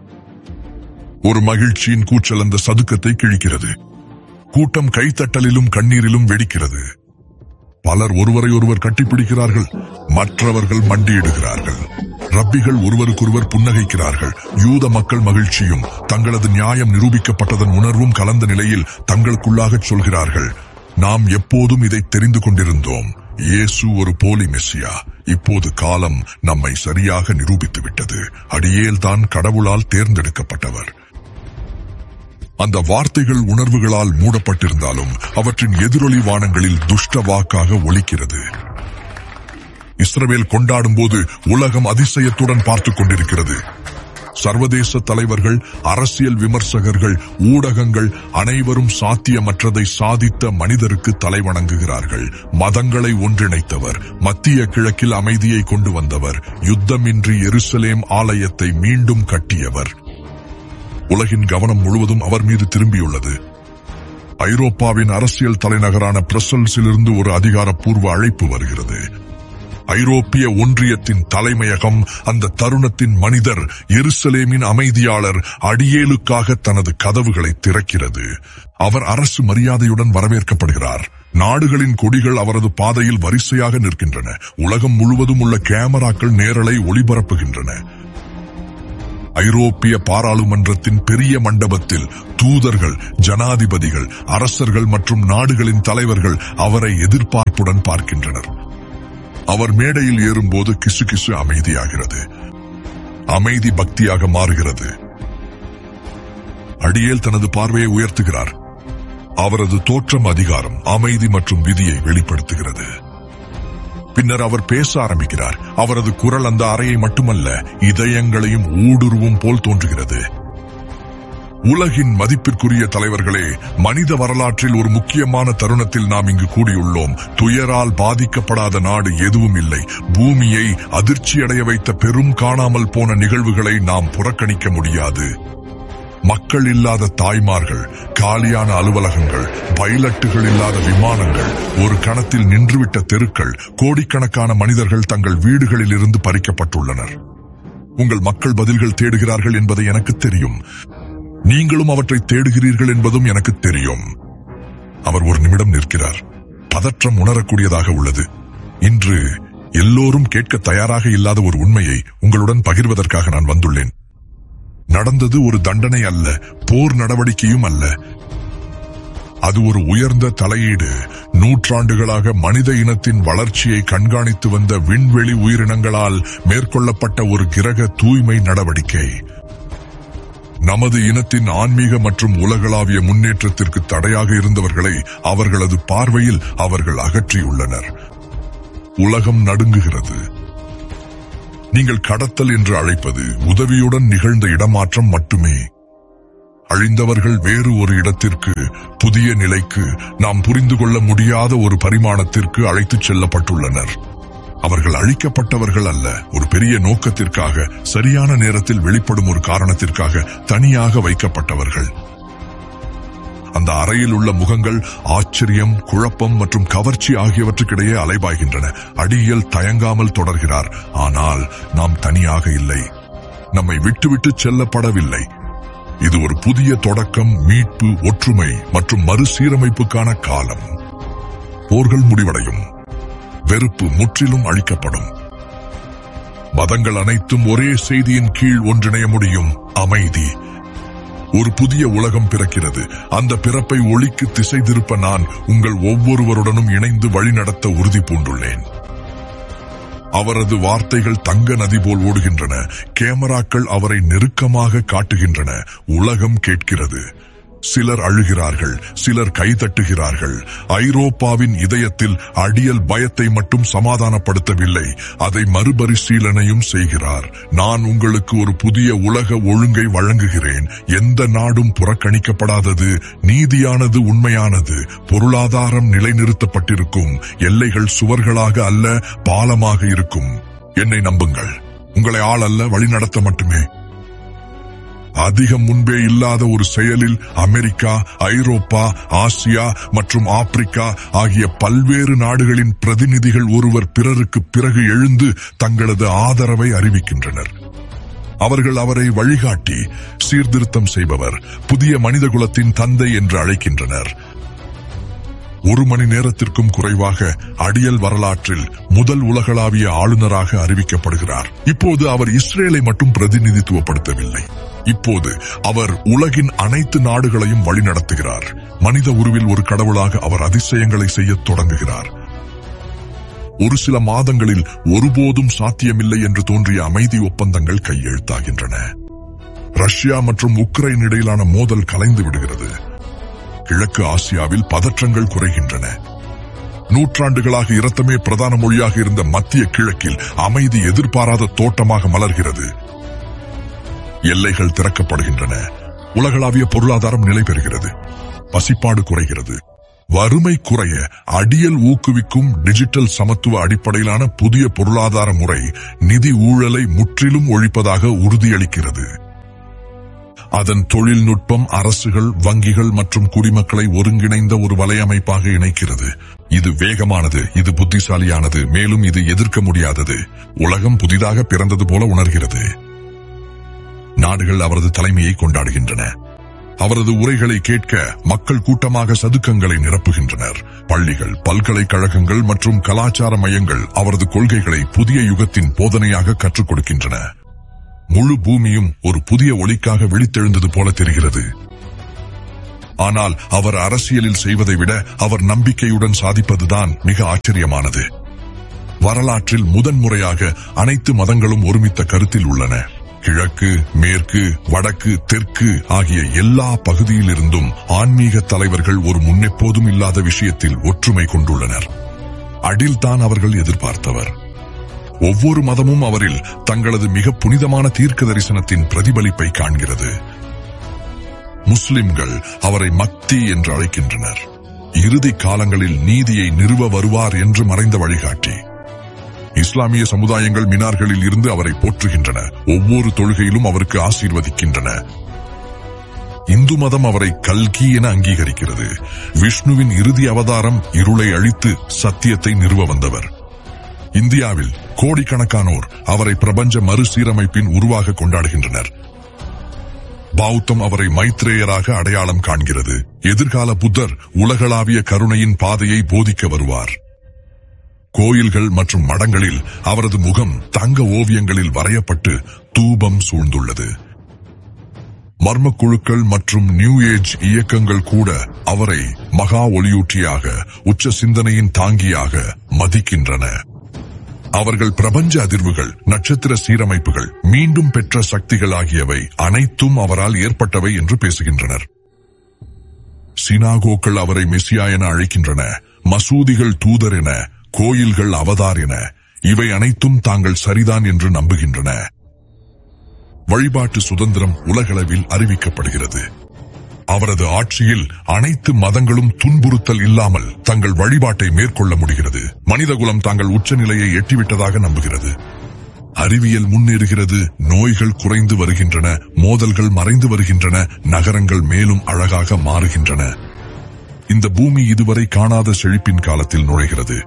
ஒரு மகிழ்ச்சியின் கூச்சல் அந்த சதுக்கத்தை கிழிக்கிறது கூட்டம் கைத்தட்டலிலும் கண்ணீரிலும் வெடிக்கிறது பலர் ஒருவரை ஒருவர் கட்டிப்பிடிக்கிறார்கள் மற்றவர்கள் மண்டியிடுகிறார்கள் ரப்பிகள் ஒருவருக்கொருவர் புன்னகைக்கிறார்கள் யூத மக்கள் மகிழ்ச்சியும் தங்களது நியாயம் நிரூபிக்கப்பட்டதன் உணர்வும் கலந்த நிலையில் தங்களுக்குள்ளாகச் சொல்கிறார்கள் நாம் எப்போதும் இதை தெரிந்து கொண்டிருந்தோம் இயேசு ஒரு போலி மெஸ்ஸியா இப்போது காலம் நம்மை சரியாக நிரூபித்து விட்டது அடியேல் தான் கடவுளால் தேர்ந்தெடுக்கப்பட்டவர் அந்த வார்த்தைகள் உணர்வுகளால் மூடப்பட்டிருந்தாலும் அவற்றின் எதிரொலி வானங்களில் துஷ்ட வாக்காக ஒலிக்கிறது இஸ்ரவேல் கொண்டாடும் போது உலகம் அதிசயத்துடன் பார்த்துக் கொண்டிருக்கிறது சர்வதேச தலைவர்கள் அரசியல் விமர்சகர்கள் ஊடகங்கள் அனைவரும் சாத்தியமற்றதை சாதித்த மனிதருக்கு தலைவணங்குகிறார்கள் மதங்களை ஒன்றிணைத்தவர் மத்திய கிழக்கில் அமைதியை கொண்டு வந்தவர் யுத்தமின்றி எருசலேம் ஆலயத்தை மீண்டும் கட்டியவர் உலகின் கவனம் முழுவதும் அவர் மீது திரும்பியுள்ளது ஐரோப்பாவின் அரசியல் தலைநகரான பிரசல்ஸிலிருந்து ஒரு அதிகாரப்பூர்வ அழைப்பு வருகிறது ஐரோப்பிய ஒன்றியத்தின் தலைமையகம் அந்த தருணத்தின் மனிதர் எருசலேமின் அமைதியாளர் அடியேலுக்காக தனது கதவுகளை திறக்கிறது அவர் அரசு மரியாதையுடன் வரவேற்கப்படுகிறார் நாடுகளின் கொடிகள் அவரது பாதையில் வரிசையாக நிற்கின்றன உலகம் முழுவதும் உள்ள கேமராக்கள் நேரலை ஒளிபரப்புகின்றன ஐரோப்பிய பாராளுமன்றத்தின் பெரிய மண்டபத்தில் தூதர்கள் ஜனாதிபதிகள் அரசர்கள் மற்றும் நாடுகளின் தலைவர்கள் அவரை எதிர்பார்ப்புடன் பார்க்கின்றனர் அவர் மேடையில் ஏறும்போது கிசு அமைதியாகிறது அமைதி பக்தியாக மாறுகிறது அடியேல் தனது பார்வையை உயர்த்துகிறார் அவரது தோற்றம் அதிகாரம் அமைதி மற்றும் விதியை வெளிப்படுத்துகிறது பின்னர் அவர் பேச ஆரம்பிக்கிறார் அவரது குரல் அந்த அறையை மட்டுமல்ல இதயங்களையும் ஊடுருவும் போல் தோன்றுகிறது உலகின் மதிப்பிற்குரிய தலைவர்களே மனித வரலாற்றில் ஒரு முக்கியமான தருணத்தில் நாம் இங்கு கூடியுள்ளோம் துயரால் பாதிக்கப்படாத நாடு எதுவும் இல்லை பூமியை அதிர்ச்சியடைய வைத்த பெரும் காணாமல் போன நிகழ்வுகளை நாம் புறக்கணிக்க முடியாது மக்கள் இல்லாத தாய்மார்கள் காலியான அலுவலகங்கள் பைலட்டுகள் இல்லாத விமானங்கள் ஒரு கணத்தில் நின்றுவிட்ட தெருக்கள் கோடிக்கணக்கான மனிதர்கள் தங்கள் வீடுகளில் இருந்து பறிக்கப்பட்டுள்ளனர் உங்கள் மக்கள் பதில்கள் தேடுகிறார்கள் என்பதை எனக்கு தெரியும் நீங்களும் அவற்றை தேடுகிறீர்கள் என்பதும் எனக்கு தெரியும் அவர் ஒரு நிமிடம் நிற்கிறார் பதற்றம் உணரக்கூடியதாக உள்ளது இன்று எல்லோரும் கேட்க தயாராக இல்லாத ஒரு உண்மையை உங்களுடன் பகிர்வதற்காக நான் வந்துள்ளேன் நடந்தது ஒரு தண்டனை அல்ல போர் நடவடிக்கையும் அல்ல அது ஒரு உயர்ந்த தலையீடு நூற்றாண்டுகளாக மனித இனத்தின் வளர்ச்சியை கண்காணித்து வந்த விண்வெளி உயிரினங்களால் மேற்கொள்ளப்பட்ட ஒரு கிரக தூய்மை நடவடிக்கை நமது இனத்தின் ஆன்மீக மற்றும் உலகளாவிய முன்னேற்றத்திற்கு தடையாக இருந்தவர்களை அவர்களது பார்வையில் அவர்கள் அகற்றியுள்ளனர் உலகம் நடுங்குகிறது நீங்கள் கடத்தல் என்று அழைப்பது உதவியுடன் நிகழ்ந்த இடமாற்றம் மட்டுமே அழிந்தவர்கள் வேறு ஒரு இடத்திற்கு புதிய நிலைக்கு நாம் புரிந்து கொள்ள முடியாத ஒரு பரிமாணத்திற்கு அழைத்துச் செல்லப்பட்டுள்ளனர் அவர்கள் அழிக்கப்பட்டவர்கள் அல்ல ஒரு பெரிய நோக்கத்திற்காக சரியான நேரத்தில் வெளிப்படும் ஒரு காரணத்திற்காக தனியாக வைக்கப்பட்டவர்கள் அந்த அறையில் உள்ள முகங்கள் ஆச்சரியம் குழப்பம் மற்றும் கவர்ச்சி ஆகியவற்றுக்கிடையே அலைபாய்கின்றன அடியில் தயங்காமல் தொடர்கிறார் ஆனால் நாம் தனியாக இல்லை நம்மை விட்டுவிட்டு செல்லப்படவில்லை இது ஒரு புதிய தொடக்கம் மீட்பு ஒற்றுமை மற்றும் மறுசீரமைப்புக்கான காலம் போர்கள் முடிவடையும் வெறுப்பு முற்றிலும் அழிக்கப்படும் மதங்கள் அனைத்தும் ஒரே செய்தியின் கீழ் ஒன்றிணைய முடியும் அமைதி ஒரு புதிய உலகம் பிறக்கிறது அந்த பிறப்பை ஒளிக்கு திசை திருப்ப நான் உங்கள் ஒவ்வொருவருடனும் இணைந்து வழிநடத்த உறுதி பூண்டுள்ளேன் அவரது வார்த்தைகள் தங்க நதி போல் ஓடுகின்றன கேமராக்கள் அவரை நெருக்கமாக காட்டுகின்றன உலகம் கேட்கிறது சிலர் அழுகிறார்கள் சிலர் கைதட்டுகிறார்கள் ஐரோப்பாவின் இதயத்தில் அடியல் பயத்தை மட்டும் சமாதானப்படுத்தவில்லை அதை மறுபரிசீலனையும் செய்கிறார் நான் உங்களுக்கு ஒரு புதிய உலக ஒழுங்கை வழங்குகிறேன் எந்த நாடும் புறக்கணிக்கப்படாதது நீதியானது உண்மையானது பொருளாதாரம் நிலைநிறுத்தப்பட்டிருக்கும் எல்லைகள் சுவர்களாக அல்ல பாலமாக இருக்கும் என்னை நம்புங்கள் உங்களை ஆள் அல்ல வழிநடத்த மட்டுமே அதிகம் முன்பே இல்லாத ஒரு செயலில் அமெரிக்கா ஐரோப்பா ஆசியா மற்றும் ஆப்பிரிக்கா ஆகிய பல்வேறு நாடுகளின் பிரதிநிதிகள் ஒருவர் பிறருக்கு பிறகு எழுந்து தங்களது ஆதரவை அறிவிக்கின்றனர் அவர்கள் அவரை வழிகாட்டி சீர்திருத்தம் செய்பவர் புதிய மனிதகுலத்தின் தந்தை என்று அழைக்கின்றனர் ஒரு மணி நேரத்திற்கும் குறைவாக அடியல் வரலாற்றில் முதல் உலகளாவிய ஆளுநராக அறிவிக்கப்படுகிறார் இப்போது அவர் இஸ்ரேலை மட்டும் பிரதிநிதித்துவப்படுத்தவில்லை இப்போது அவர் உலகின் அனைத்து நாடுகளையும் வழிநடத்துகிறார் மனித உருவில் ஒரு கடவுளாக அவர் அதிசயங்களை செய்யத் தொடங்குகிறார் ஒரு சில மாதங்களில் ஒருபோதும் சாத்தியமில்லை என்று தோன்றிய அமைதி ஒப்பந்தங்கள் கையெழுத்தாகின்றன ரஷ்யா மற்றும் உக்ரைன் இடையிலான மோதல் கலைந்து விடுகிறது கிழக்கு ஆசியாவில் பதற்றங்கள் குறைகின்றன நூற்றாண்டுகளாக இரத்தமே பிரதான மொழியாக இருந்த மத்திய கிழக்கில் அமைதி எதிர்பாராத தோட்டமாக மலர்கிறது எல்லைகள் திறக்கப்படுகின்றன உலகளாவிய பொருளாதாரம் நிலை பெறுகிறது பசிப்பாடு குறைகிறது வறுமை குறைய அடியல் ஊக்குவிக்கும் டிஜிட்டல் சமத்துவ அடிப்படையிலான புதிய பொருளாதார முறை நிதி ஊழலை முற்றிலும் ஒழிப்பதாக உறுதியளிக்கிறது அதன் தொழில்நுட்பம் அரசுகள் வங்கிகள் மற்றும் குடிமக்களை ஒருங்கிணைந்த ஒரு வலையமைப்பாக இணைக்கிறது இது வேகமானது இது புத்திசாலியானது மேலும் இது எதிர்க்க முடியாதது உலகம் புதிதாக பிறந்தது போல உணர்கிறது நாடுகள் அவரது தலைமையை கொண்டாடுகின்றன அவரது உரைகளை கேட்க மக்கள் கூட்டமாக சதுக்கங்களை நிரப்புகின்றனர் பள்ளிகள் பல்கலைக்கழகங்கள் மற்றும் கலாச்சார மையங்கள் அவரது கொள்கைகளை புதிய யுகத்தின் போதனையாக கற்றுக் கொடுக்கின்றன முழு பூமியும் ஒரு புதிய ஒளிக்காக விழித்தெழுந்தது போல தெரிகிறது ஆனால் அவர் அரசியலில் செய்வதை விட அவர் நம்பிக்கையுடன் சாதிப்பதுதான் மிக ஆச்சரியமானது வரலாற்றில் முதன்முறையாக அனைத்து மதங்களும் ஒருமித்த கருத்தில் உள்ளன கிழக்கு மேற்கு வடக்கு தெற்கு ஆகிய எல்லா பகுதியிலிருந்தும் ஆன்மீக தலைவர்கள் ஒரு முன்னெப்போதும் இல்லாத விஷயத்தில் ஒற்றுமை கொண்டுள்ளனர் அடில் தான் அவர்கள் எதிர்பார்த்தவர் ஒவ்வொரு மதமும் அவரில் தங்களது மிக புனிதமான தீர்க்க தரிசனத்தின் பிரதிபலிப்பை காண்கிறது முஸ்லிம்கள் அவரை மக்தி என்று அழைக்கின்றனர் இறுதி காலங்களில் நீதியை நிறுவ வருவார் என்று மறைந்த வழிகாட்டி இஸ்லாமிய சமுதாயங்கள் மினார்களில் இருந்து அவரை போற்றுகின்றன ஒவ்வொரு தொழுகையிலும் அவருக்கு ஆசீர்வதிக்கின்றன இந்து மதம் அவரை கல்கி என அங்கீகரிக்கிறது விஷ்ணுவின் இறுதி அவதாரம் இருளை அழித்து சத்தியத்தை நிறுவ வந்தவர் இந்தியாவில் கோடிக்கணக்கானோர் அவரை பிரபஞ்ச மறுசீரமைப்பின் உருவாக கொண்டாடுகின்றனர் பௌத்தம் அவரை மைத்ரேயராக அடையாளம் காண்கிறது எதிர்கால புத்தர் உலகளாவிய கருணையின் பாதையை போதிக்க வருவார் கோயில்கள் மற்றும் மடங்களில் அவரது முகம் தங்க ஓவியங்களில் வரையப்பட்டு தூபம் சூழ்ந்துள்ளது மர்ம குழுக்கள் மற்றும் நியூ ஏஜ் இயக்கங்கள் கூட அவரை மகா ஒளியூட்டியாக உச்ச சிந்தனையின் தாங்கியாக மதிக்கின்றன அவர்கள் பிரபஞ்ச அதிர்வுகள் நட்சத்திர சீரமைப்புகள் மீண்டும் பெற்ற சக்திகள் ஆகியவை அனைத்தும் அவரால் ஏற்பட்டவை என்று பேசுகின்றனர் சினாகோக்கள் அவரை மெசியா என அழைக்கின்றன மசூதிகள் தூதர் என கோயில்கள் அவதார் என இவை அனைத்தும் தாங்கள் சரிதான் என்று நம்புகின்றன வழிபாட்டு சுதந்திரம் உலகளவில் அறிவிக்கப்படுகிறது அவரது ஆட்சியில் அனைத்து மதங்களும் துன்புறுத்தல் இல்லாமல் தங்கள் வழிபாட்டை மேற்கொள்ள முடிகிறது மனிதகுலம் தாங்கள் உச்சநிலையை எட்டிவிட்டதாக நம்புகிறது அறிவியல் முன்னேறுகிறது நோய்கள் குறைந்து வருகின்றன மோதல்கள் மறைந்து வருகின்றன நகரங்கள் மேலும் அழகாக மாறுகின்றன இந்த பூமி இதுவரை காணாத செழிப்பின் காலத்தில் நுழைகிறது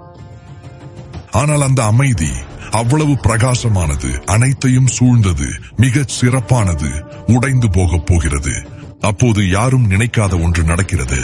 ஆனால் அந்த அமைதி அவ்வளவு பிரகாசமானது அனைத்தையும் சூழ்ந்தது மிகச் சிறப்பானது உடைந்து போகப் போகிறது அப்போது யாரும் நினைக்காத ஒன்று நடக்கிறது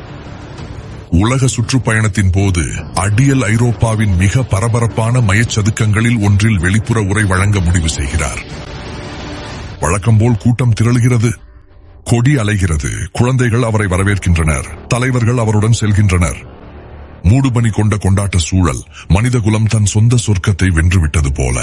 உலக சுற்றுப்பயணத்தின் போது அடியல் ஐரோப்பாவின் மிக பரபரப்பான மயச்சதுக்கங்களில் ஒன்றில் வெளிப்புற உரை வழங்க முடிவு செய்கிறார் வழக்கம்போல் கூட்டம் திரளுகிறது கொடி அலைகிறது குழந்தைகள் அவரை வரவேற்கின்றனர் தலைவர்கள் அவருடன் செல்கின்றனர் மூடுபனி கொண்ட கொண்டாட்ட சூழல் மனிதகுலம் தன் சொந்த சொர்க்கத்தை வென்றுவிட்டது போல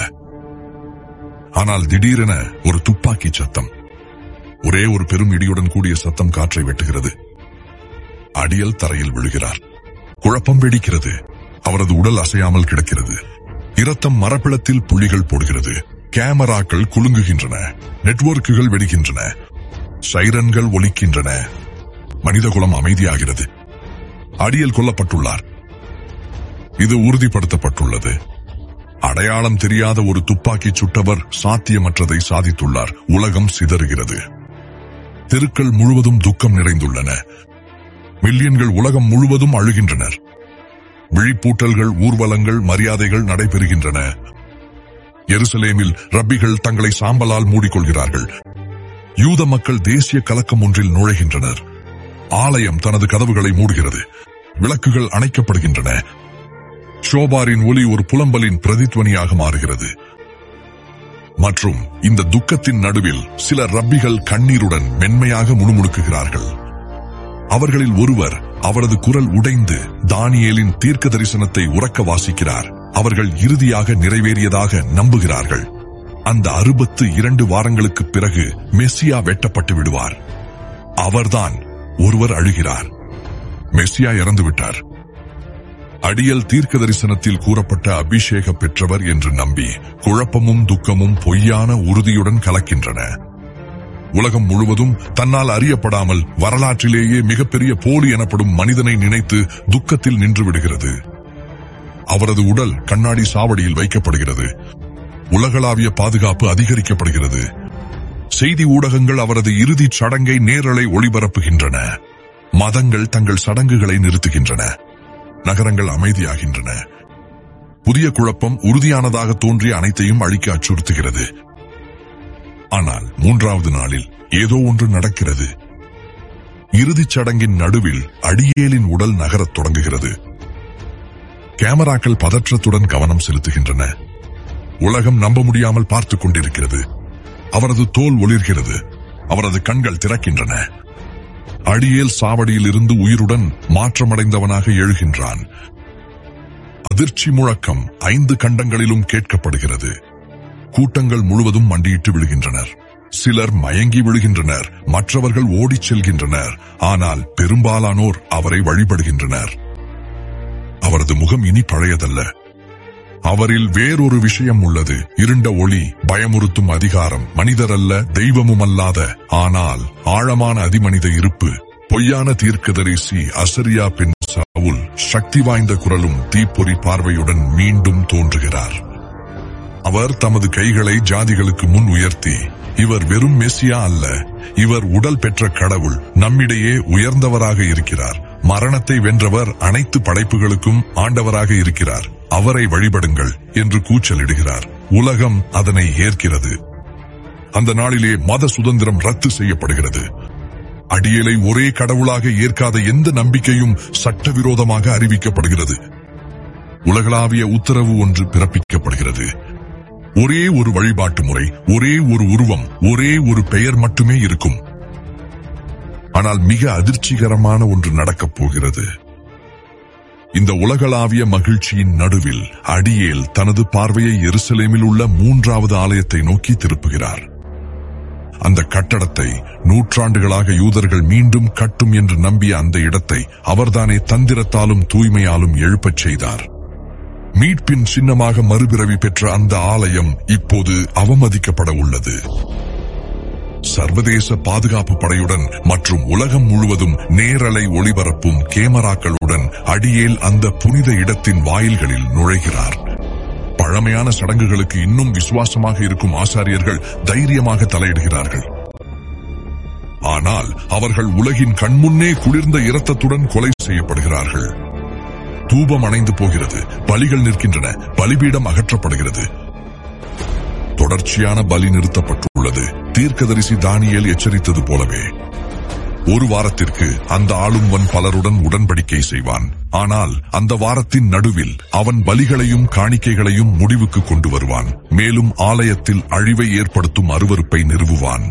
ஆனால் திடீரென ஒரு துப்பாக்கி சத்தம் ஒரே ஒரு பெரும் இடியுடன் கூடிய சத்தம் காற்றை வெட்டுகிறது அடியல் தரையில் விழுகிறார் குழப்பம் வெடிக்கிறது அவரது உடல் அசையாமல் கிடக்கிறது இரத்தம் மரப்பிளத்தில் புள்ளிகள் போடுகிறது கேமராக்கள் குலுங்குகின்றன நெட்வொர்க்குகள் வெடிக்கின்றன சைரன்கள் ஒலிக்கின்றன மனிதகுலம் அமைதியாகிறது அடியல் கொல்லப்பட்டுள்ளார் இது உறுதிப்படுத்தப்பட்டுள்ளது அடையாளம் தெரியாத ஒரு துப்பாக்கி சுட்டவர் சாத்தியமற்றதை சாதித்துள்ளார் உலகம் சிதறுகிறது தெருக்கள் முழுவதும் துக்கம் நிறைந்துள்ளன மில்லியன்கள் உலகம் முழுவதும் அழுகின்றனர் விழிப்பூட்டல்கள் ஊர்வலங்கள் மரியாதைகள் நடைபெறுகின்றன எருசலேமில் ரப்பிகள் தங்களை சாம்பலால் மூடிக்கொள்கிறார்கள் யூத மக்கள் தேசிய கலக்கம் ஒன்றில் நுழைகின்றனர் ஆலயம் தனது கதவுகளை மூடுகிறது விளக்குகள் அணைக்கப்படுகின்றன ஷோபாரின் ஒலி ஒரு புலம்பலின் பிரதித்வனியாக மாறுகிறது மற்றும் இந்த துக்கத்தின் நடுவில் சில ரப்பிகள் கண்ணீருடன் மென்மையாக முணுமுணுக்குகிறார்கள் அவர்களில் ஒருவர் அவரது குரல் உடைந்து தானியேலின் தீர்க்க தரிசனத்தை உறக்க வாசிக்கிறார் அவர்கள் இறுதியாக நிறைவேறியதாக நம்புகிறார்கள் அந்த அறுபத்து இரண்டு வாரங்களுக்கு பிறகு மெஸ்ஸியா வெட்டப்பட்டு விடுவார் அவர்தான் ஒருவர் அழுகிறார் மெஸ்ஸியா இறந்து விட்டார் அடியல் தீர்க்க தரிசனத்தில் கூறப்பட்ட அபிஷேக பெற்றவர் என்று நம்பி குழப்பமும் துக்கமும் பொய்யான உறுதியுடன் கலக்கின்றன உலகம் முழுவதும் தன்னால் அறியப்படாமல் வரலாற்றிலேயே மிகப்பெரிய போலி எனப்படும் மனிதனை நினைத்து துக்கத்தில் நின்று விடுகிறது அவரது உடல் கண்ணாடி சாவடியில் வைக்கப்படுகிறது உலகளாவிய பாதுகாப்பு அதிகரிக்கப்படுகிறது செய்தி ஊடகங்கள் அவரது இறுதிச் சடங்கை நேரலை ஒளிபரப்புகின்றன மதங்கள் தங்கள் சடங்குகளை நிறுத்துகின்றன நகரங்கள் அமைதியாகின்றன புதிய குழப்பம் உறுதியானதாக தோன்றிய அனைத்தையும் அழிக்க அச்சுறுத்துகிறது ஆனால் மூன்றாவது நாளில் ஏதோ ஒன்று நடக்கிறது இறுதிச் சடங்கின் நடுவில் அடியேலின் உடல் நகரத் தொடங்குகிறது கேமராக்கள் பதற்றத்துடன் கவனம் செலுத்துகின்றன உலகம் நம்ப முடியாமல் பார்த்துக் கொண்டிருக்கிறது அவரது தோல் ஒளிர்கிறது அவரது கண்கள் திறக்கின்றன அடியேல் சாவடியில் இருந்து உயிருடன் மாற்றமடைந்தவனாக எழுகின்றான் அதிர்ச்சி முழக்கம் ஐந்து கண்டங்களிலும் கேட்கப்படுகிறது கூட்டங்கள் முழுவதும் மண்டியிட்டு விழுகின்றனர் சிலர் மயங்கி விழுகின்றனர் மற்றவர்கள் ஓடிச் செல்கின்றனர் ஆனால் பெரும்பாலானோர் அவரை வழிபடுகின்றனர் அவரது முகம் இனி பழையதல்ல அவரில் வேறொரு விஷயம் உள்ளது இருண்ட ஒளி பயமுறுத்தும் அதிகாரம் மனிதரல்ல தெய்வமும் அல்லாத ஆனால் ஆழமான அதிமனித இருப்பு பொய்யான தீர்க்கதரிசி அசரியா பின் சவுல் சக்தி வாய்ந்த குரலும் தீப்பொறி பார்வையுடன் மீண்டும் தோன்றுகிறார் அவர் தமது கைகளை ஜாதிகளுக்கு முன் உயர்த்தி இவர் வெறும் மெஸ்ஸியா அல்ல இவர் உடல் பெற்ற கடவுள் நம்மிடையே உயர்ந்தவராக இருக்கிறார் மரணத்தை வென்றவர் அனைத்து படைப்புகளுக்கும் ஆண்டவராக இருக்கிறார் அவரை வழிபடுங்கள் என்று கூச்சலிடுகிறார் உலகம் அதனை ஏற்கிறது அந்த நாளிலே மத சுதந்திரம் ரத்து செய்யப்படுகிறது அடியலை ஒரே கடவுளாக ஏற்காத எந்த நம்பிக்கையும் சட்டவிரோதமாக அறிவிக்கப்படுகிறது உலகளாவிய உத்தரவு ஒன்று பிறப்பிக்கப்படுகிறது ஒரே ஒரு வழிபாட்டு முறை ஒரே ஒரு உருவம் ஒரே ஒரு பெயர் மட்டுமே இருக்கும் ஆனால் மிக அதிர்ச்சிகரமான ஒன்று நடக்கப் போகிறது இந்த உலகளாவிய மகிழ்ச்சியின் நடுவில் அடியேல் தனது பார்வையை எருசலேமில் உள்ள மூன்றாவது ஆலயத்தை நோக்கி திருப்புகிறார் அந்த கட்டடத்தை நூற்றாண்டுகளாக யூதர்கள் மீண்டும் கட்டும் என்று நம்பிய அந்த இடத்தை அவர்தானே தந்திரத்தாலும் தூய்மையாலும் எழுப்பச் செய்தார் மீட்பின் சின்னமாக மறுபிறவி பெற்ற அந்த ஆலயம் இப்போது அவமதிக்கப்பட உள்ளது சர்வதேச பாதுகாப்பு படையுடன் மற்றும் உலகம் முழுவதும் நேரலை ஒளிபரப்பும் கேமராக்களுடன் அடியேல் அந்த புனித இடத்தின் வாயில்களில் நுழைகிறார் பழமையான சடங்குகளுக்கு இன்னும் விசுவாசமாக இருக்கும் ஆசாரியர்கள் தைரியமாக தலையிடுகிறார்கள் ஆனால் அவர்கள் உலகின் கண்முன்னே குளிர்ந்த இரத்தத்துடன் கொலை செய்யப்படுகிறார்கள் தூபம் அணைந்து போகிறது பலிகள் நிற்கின்றன பலிபீடம் அகற்றப்படுகிறது தொடர்ச்சியான பலி நிறுத்தப்பட்டுள்ளது தீர்க்கதரிசி தானியேல் எச்சரித்தது போலவே ஒரு வாரத்திற்கு அந்த ஆளும்வன் பலருடன் உடன்படிக்கை செய்வான் ஆனால் அந்த வாரத்தின் நடுவில் அவன் பலிகளையும் காணிக்கைகளையும் முடிவுக்கு கொண்டு வருவான் மேலும் ஆலயத்தில் அழிவை ஏற்படுத்தும் அருவருப்பை நிறுவுவான்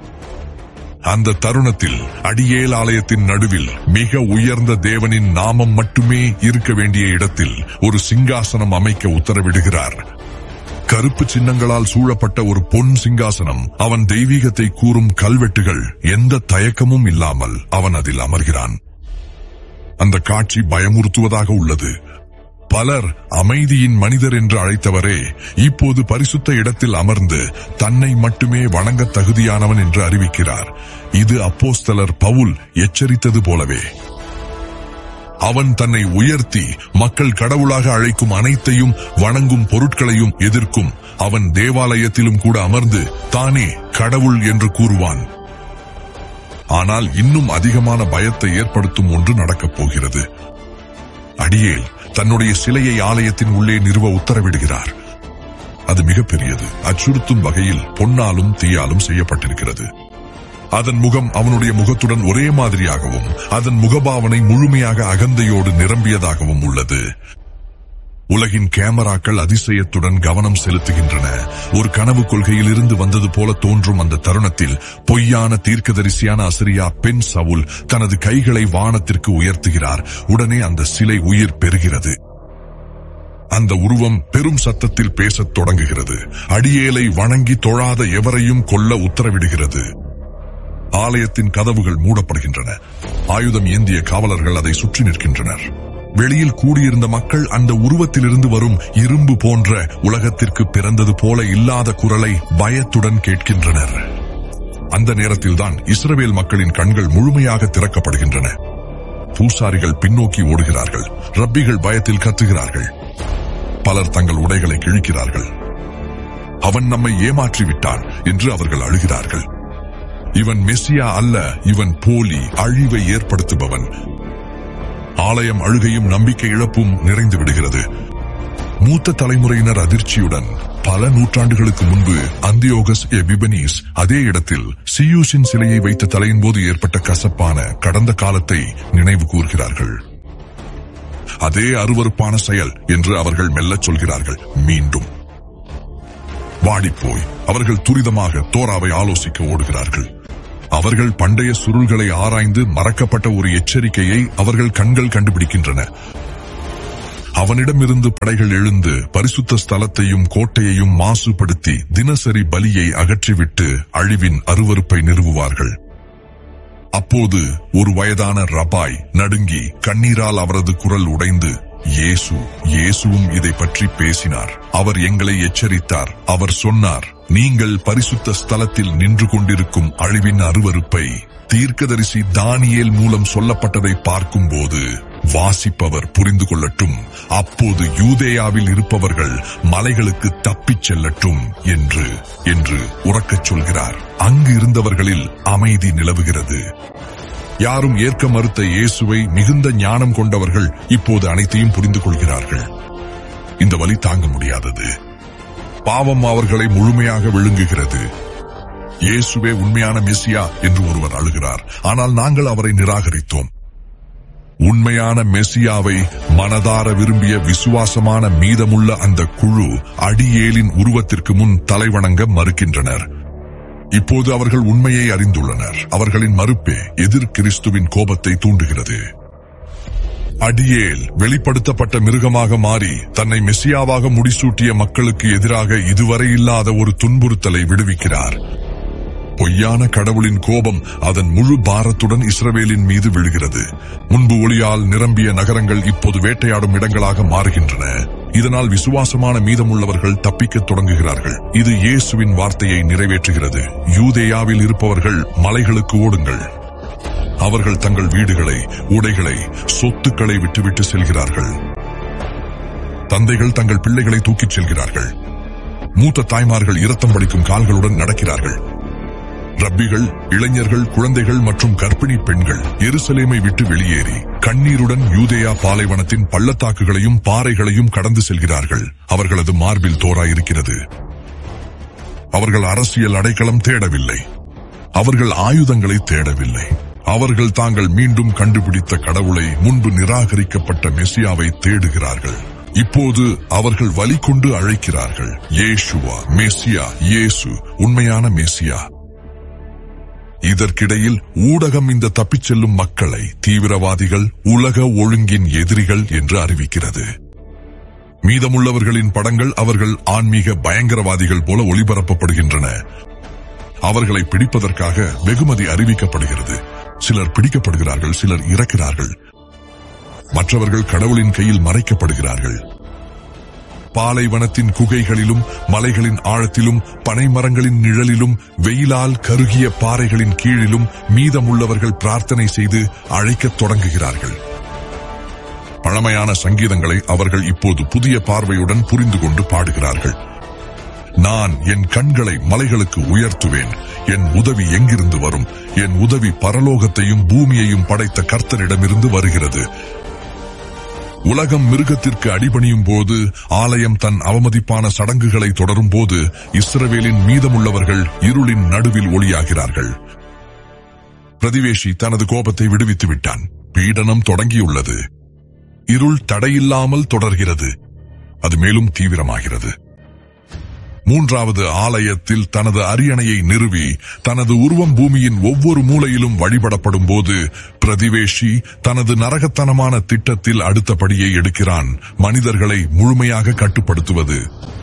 அந்த தருணத்தில் அடியேல் ஆலயத்தின் நடுவில் மிக உயர்ந்த தேவனின் நாமம் மட்டுமே இருக்க வேண்டிய இடத்தில் ஒரு சிங்காசனம் அமைக்க உத்தரவிடுகிறார் கருப்பு சின்னங்களால் சூழப்பட்ட ஒரு பொன் சிங்காசனம் அவன் தெய்வீகத்தை கூறும் கல்வெட்டுகள் எந்த தயக்கமும் இல்லாமல் அவன் அதில் அமர்கிறான் அந்த காட்சி பயமுறுத்துவதாக உள்ளது பலர் அமைதியின் மனிதர் என்று அழைத்தவரே இப்போது பரிசுத்த இடத்தில் அமர்ந்து தன்னை மட்டுமே வணங்க தகுதியானவன் என்று அறிவிக்கிறார் இது அப்போஸ்தலர் பவுல் எச்சரித்தது போலவே அவன் தன்னை உயர்த்தி மக்கள் கடவுளாக அழைக்கும் அனைத்தையும் வணங்கும் பொருட்களையும் எதிர்க்கும் அவன் தேவாலயத்திலும் கூட அமர்ந்து தானே கடவுள் என்று கூறுவான் ஆனால் இன்னும் அதிகமான பயத்தை ஏற்படுத்தும் ஒன்று நடக்கப் போகிறது அடியேல் தன்னுடைய சிலையை ஆலயத்தின் உள்ளே நிறுவ உத்தரவிடுகிறார் அது மிகப்பெரியது அச்சுறுத்தும் வகையில் பொன்னாலும் தீயாலும் செய்யப்பட்டிருக்கிறது அதன் முகம் அவனுடைய முகத்துடன் ஒரே மாதிரியாகவும் அதன் முகபாவனை முழுமையாக அகந்தையோடு நிரம்பியதாகவும் உள்ளது உலகின் கேமராக்கள் அதிசயத்துடன் கவனம் செலுத்துகின்றன ஒரு கனவு கொள்கையில் இருந்து வந்தது போல தோன்றும் அந்த தருணத்தில் பொய்யான தீர்க்கதரிசியான அசிரியா பெண் சவுல் தனது கைகளை வானத்திற்கு உயர்த்துகிறார் உடனே அந்த சிலை உயிர் பெறுகிறது அந்த உருவம் பெரும் சத்தத்தில் பேசத் தொடங்குகிறது அடியேலை வணங்கி தொழாத எவரையும் கொல்ல உத்தரவிடுகிறது ஆலயத்தின் கதவுகள் மூடப்படுகின்றன ஆயுதம் ஏந்திய காவலர்கள் அதை சுற்றி நிற்கின்றனர் வெளியில் கூடியிருந்த மக்கள் அந்த உருவத்திலிருந்து வரும் இரும்பு போன்ற உலகத்திற்கு பிறந்தது போல இல்லாத குரலை பயத்துடன் கேட்கின்றனர் அந்த நேரத்தில்தான் இஸ்ரவேல் மக்களின் கண்கள் முழுமையாக திறக்கப்படுகின்றன பூசாரிகள் பின்னோக்கி ஓடுகிறார்கள் ரப்பிகள் பயத்தில் கத்துகிறார்கள் பலர் தங்கள் உடைகளை கிழிக்கிறார்கள் அவன் நம்மை ஏமாற்றி விட்டான் என்று அவர்கள் அழுகிறார்கள் இவன் மெஸ்ஸியா அல்ல இவன் போலி அழிவை ஏற்படுத்துபவன் ஆலயம் அழுகையும் நம்பிக்கை இழப்பும் நிறைந்து விடுகிறது மூத்த தலைமுறையினர் அதிர்ச்சியுடன் பல நூற்றாண்டுகளுக்கு முன்பு அந்தியோகஸ் எபிபனீஸ் அதே இடத்தில் சியூசின் சிலையை வைத்த தலையின் போது ஏற்பட்ட கசப்பான கடந்த காலத்தை நினைவு கூர்கிறார்கள் அதே அருவருப்பான செயல் என்று அவர்கள் மெல்லச் சொல்கிறார்கள் மீண்டும் வாடிப்போய் அவர்கள் துரிதமாக தோராவை ஆலோசிக்க ஓடுகிறார்கள் அவர்கள் பண்டைய சுருள்களை ஆராய்ந்து மறக்கப்பட்ட ஒரு எச்சரிக்கையை அவர்கள் கண்கள் கண்டுபிடிக்கின்றன அவனிடமிருந்து படைகள் எழுந்து பரிசுத்த ஸ்தலத்தையும் கோட்டையையும் மாசுபடுத்தி தினசரி பலியை அகற்றிவிட்டு அழிவின் அருவருப்பை நிறுவுவார்கள் அப்போது ஒரு வயதான ரபாய் நடுங்கி கண்ணீரால் அவரது குரல் உடைந்து இயேசு இயேசுவும் இதை பற்றி பேசினார் அவர் எங்களை எச்சரித்தார் அவர் சொன்னார் நீங்கள் பரிசுத்த ஸ்தலத்தில் நின்று கொண்டிருக்கும் அழிவின் அருவருப்பை தீர்க்கதரிசி தானியேல் மூலம் சொல்லப்பட்டதை பார்க்கும்போது வாசிப்பவர் புரிந்து கொள்ளட்டும் அப்போது யூதேயாவில் இருப்பவர்கள் மலைகளுக்கு தப்பிச் செல்லட்டும் என்று என்று உறக்கச் சொல்கிறார் அங்கு இருந்தவர்களில் அமைதி நிலவுகிறது யாரும் ஏற்க மறுத்த இயேசுவை மிகுந்த ஞானம் கொண்டவர்கள் இப்போது அனைத்தையும் புரிந்து கொள்கிறார்கள் இந்த வலி தாங்க முடியாதது பாவம் அவர்களை முழுமையாக விழுங்குகிறது இயேசுவே உண்மையான மெசியா என்று ஒருவர் அழுகிறார் ஆனால் நாங்கள் அவரை நிராகரித்தோம் உண்மையான மெசியாவை மனதார விரும்பிய விசுவாசமான மீதமுள்ள அந்த குழு அடியேலின் உருவத்திற்கு முன் தலைவணங்க மறுக்கின்றனர் இப்போது அவர்கள் உண்மையை அறிந்துள்ளனர் அவர்களின் மறுப்பே எதிர் கிறிஸ்துவின் கோபத்தை தூண்டுகிறது அடியேல் வெளிப்படுத்தப்பட்ட மிருகமாக மாறி தன்னை மெசியாவாக முடிசூட்டிய மக்களுக்கு எதிராக இதுவரை இல்லாத ஒரு துன்புறுத்தலை விடுவிக்கிறார் பொய்யான கடவுளின் கோபம் அதன் முழு பாரத்துடன் இஸ்ரவேலின் மீது விழுகிறது முன்பு ஒளியால் நிரம்பிய நகரங்கள் இப்போது வேட்டையாடும் இடங்களாக மாறுகின்றன இதனால் விசுவாசமான மீதமுள்ளவர்கள் தப்பிக்கத் தொடங்குகிறார்கள் இது இயேசுவின் வார்த்தையை நிறைவேற்றுகிறது யூதேயாவில் இருப்பவர்கள் மலைகளுக்கு ஓடுங்கள் அவர்கள் தங்கள் வீடுகளை உடைகளை சொத்துக்களை விட்டுவிட்டு செல்கிறார்கள் தந்தைகள் தங்கள் பிள்ளைகளை தூக்கிச் செல்கிறார்கள் மூத்த தாய்மார்கள் இரத்தம் வடிக்கும் கால்களுடன் நடக்கிறார்கள் ரப்பிகள் இளைஞர்கள் குழந்தைகள் மற்றும் கர்ப்பிணி பெண்கள் எருசலேமை விட்டு வெளியேறி கண்ணீருடன் யூதேயா பாலைவனத்தின் பள்ளத்தாக்குகளையும் பாறைகளையும் கடந்து செல்கிறார்கள் அவர்களது மார்பில் தோராயிருக்கிறது அவர்கள் அரசியல் அடைக்கலம் தேடவில்லை அவர்கள் ஆயுதங்களை தேடவில்லை அவர்கள் தாங்கள் மீண்டும் கண்டுபிடித்த கடவுளை முன்பு நிராகரிக்கப்பட்ட மெசியாவை தேடுகிறார்கள் இப்போது அவர்கள் வலி கொண்டு அழைக்கிறார்கள் ஏசுவா மெசியா இயேசு உண்மையான மெசியா இதற்கிடையில் ஊடகம் இந்த தப்பிச் செல்லும் மக்களை தீவிரவாதிகள் உலக ஒழுங்கின் எதிரிகள் என்று அறிவிக்கிறது மீதமுள்ளவர்களின் படங்கள் அவர்கள் ஆன்மீக பயங்கரவாதிகள் போல ஒளிபரப்பப்படுகின்றன அவர்களை பிடிப்பதற்காக வெகுமதி அறிவிக்கப்படுகிறது சிலர் பிடிக்கப்படுகிறார்கள் சிலர் இறக்கிறார்கள் மற்றவர்கள் கடவுளின் கையில் மறைக்கப்படுகிறார்கள் பாலைவனத்தின் குகைகளிலும் மலைகளின் ஆழத்திலும் பனைமரங்களின் நிழலிலும் வெயிலால் கருகிய பாறைகளின் கீழிலும் மீதமுள்ளவர்கள் பிரார்த்தனை செய்து அழைக்கத் தொடங்குகிறார்கள் பழமையான சங்கீதங்களை அவர்கள் இப்போது புதிய பார்வையுடன் புரிந்து கொண்டு பாடுகிறார்கள் நான் என் கண்களை மலைகளுக்கு உயர்த்துவேன் என் உதவி எங்கிருந்து வரும் என் உதவி பரலோகத்தையும் பூமியையும் படைத்த கர்த்தரிடமிருந்து வருகிறது உலகம் மிருகத்திற்கு அடிபணியும் போது ஆலயம் தன் அவமதிப்பான சடங்குகளை தொடரும் போது இஸ்ரவேலின் மீதமுள்ளவர்கள் இருளின் நடுவில் ஒளியாகிறார்கள் பிரதிவேஷி தனது கோபத்தை விடுவித்து விட்டான் பீடனம் தொடங்கியுள்ளது இருள் தடையில்லாமல் தொடர்கிறது அது மேலும் தீவிரமாகிறது மூன்றாவது ஆலயத்தில் தனது அரியணையை நிறுவி தனது உருவம் பூமியின் ஒவ்வொரு மூலையிலும் வழிபடப்படும் போது பிரதிவேஷி தனது நரகத்தனமான திட்டத்தில் அடுத்தபடியை எடுக்கிறான் மனிதர்களை முழுமையாக கட்டுப்படுத்துவது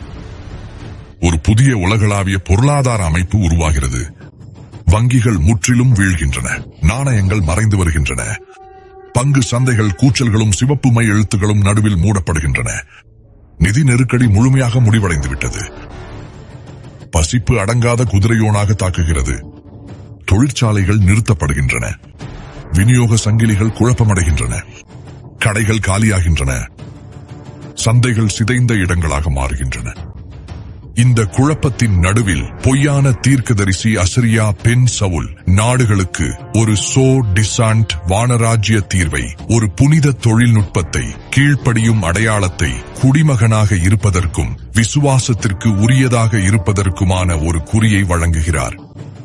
ஒரு புதிய உலகளாவிய பொருளாதார அமைப்பு உருவாகிறது வங்கிகள் முற்றிலும் வீழ்கின்றன நாணயங்கள் மறைந்து வருகின்றன பங்கு சந்தைகள் கூச்சல்களும் சிவப்பு மை எழுத்துகளும் நடுவில் மூடப்படுகின்றன நிதி நெருக்கடி முழுமையாக முடிவடைந்து விட்டது பசிப்பு அடங்காத குதிரையோனாக தாக்குகிறது தொழிற்சாலைகள் நிறுத்தப்படுகின்றன விநியோக சங்கிலிகள் குழப்பமடைகின்றன கடைகள் காலியாகின்றன சந்தைகள் சிதைந்த இடங்களாக மாறுகின்றன இந்த குழப்பத்தின் நடுவில் பொய்யான தீர்க்கதரிசி அசிரியா பெண் சவுல் நாடுகளுக்கு ஒரு சோ டிசாண்ட் வானராஜ்ய தீர்வை ஒரு புனித தொழில்நுட்பத்தை கீழ்ப்படியும் அடையாளத்தை குடிமகனாக இருப்பதற்கும் விசுவாசத்திற்கு உரியதாக இருப்பதற்குமான ஒரு குறியை வழங்குகிறார்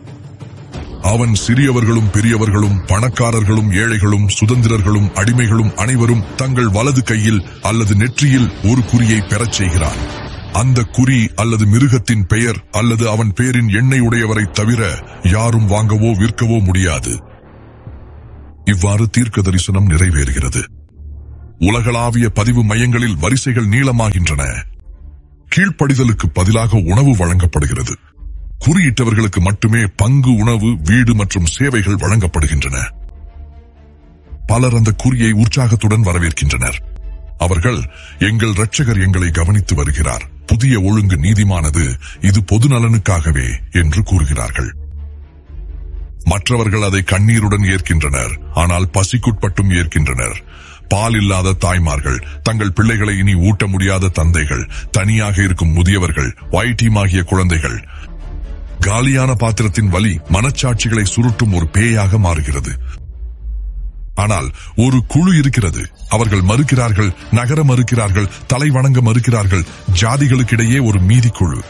அவன் சிறியவர்களும் பெரியவர்களும் பணக்காரர்களும் ஏழைகளும் சுதந்திரர்களும் அடிமைகளும் அனைவரும் தங்கள் வலது கையில் அல்லது நெற்றியில் ஒரு குறியை பெறச் செய்கிறான் அந்த குறி அல்லது மிருகத்தின் பெயர் அல்லது அவன் பெயரின் எண்ணெய் உடையவரை தவிர யாரும் வாங்கவோ விற்கவோ முடியாது இவ்வாறு தீர்க்க தரிசனம் நிறைவேறுகிறது உலகளாவிய பதிவு மையங்களில் வரிசைகள் நீளமாகின்றன கீழ்ப்படிதலுக்கு பதிலாக உணவு வழங்கப்படுகிறது குறியிட்டவர்களுக்கு மட்டுமே பங்கு உணவு வீடு மற்றும் சேவைகள் வழங்கப்படுகின்றன பலர் அந்த குறியை உற்சாகத்துடன் வரவேற்கின்றனர் அவர்கள் எங்கள் இரட்சகர் எங்களை கவனித்து வருகிறார் புதிய ஒழுங்கு நீதிமானது இது பொது நலனுக்காகவே என்று கூறுகிறார்கள் மற்றவர்கள் அதை கண்ணீருடன் ஏற்கின்றனர் ஆனால் பசிக்குட்பட்டும் ஏற்கின்றனர் பால் இல்லாத தாய்மார்கள் தங்கள் பிள்ளைகளை இனி ஊட்ட முடியாத தந்தைகள் தனியாக இருக்கும் முதியவர்கள் வயிட்டீமாகிய குழந்தைகள் காலியான பாத்திரத்தின் வலி மனச்சாட்சிகளை சுருட்டும் ஒரு பேயாக மாறுகிறது ஆனால் ஒரு குழு இருக்கிறது அவர்கள் மறுக்கிறார்கள் நகர மறுக்கிறார்கள் தலை வணங்க மறுக்கிறார்கள் ஜாதிகளுக்கிடையே ஒரு மீதி குழு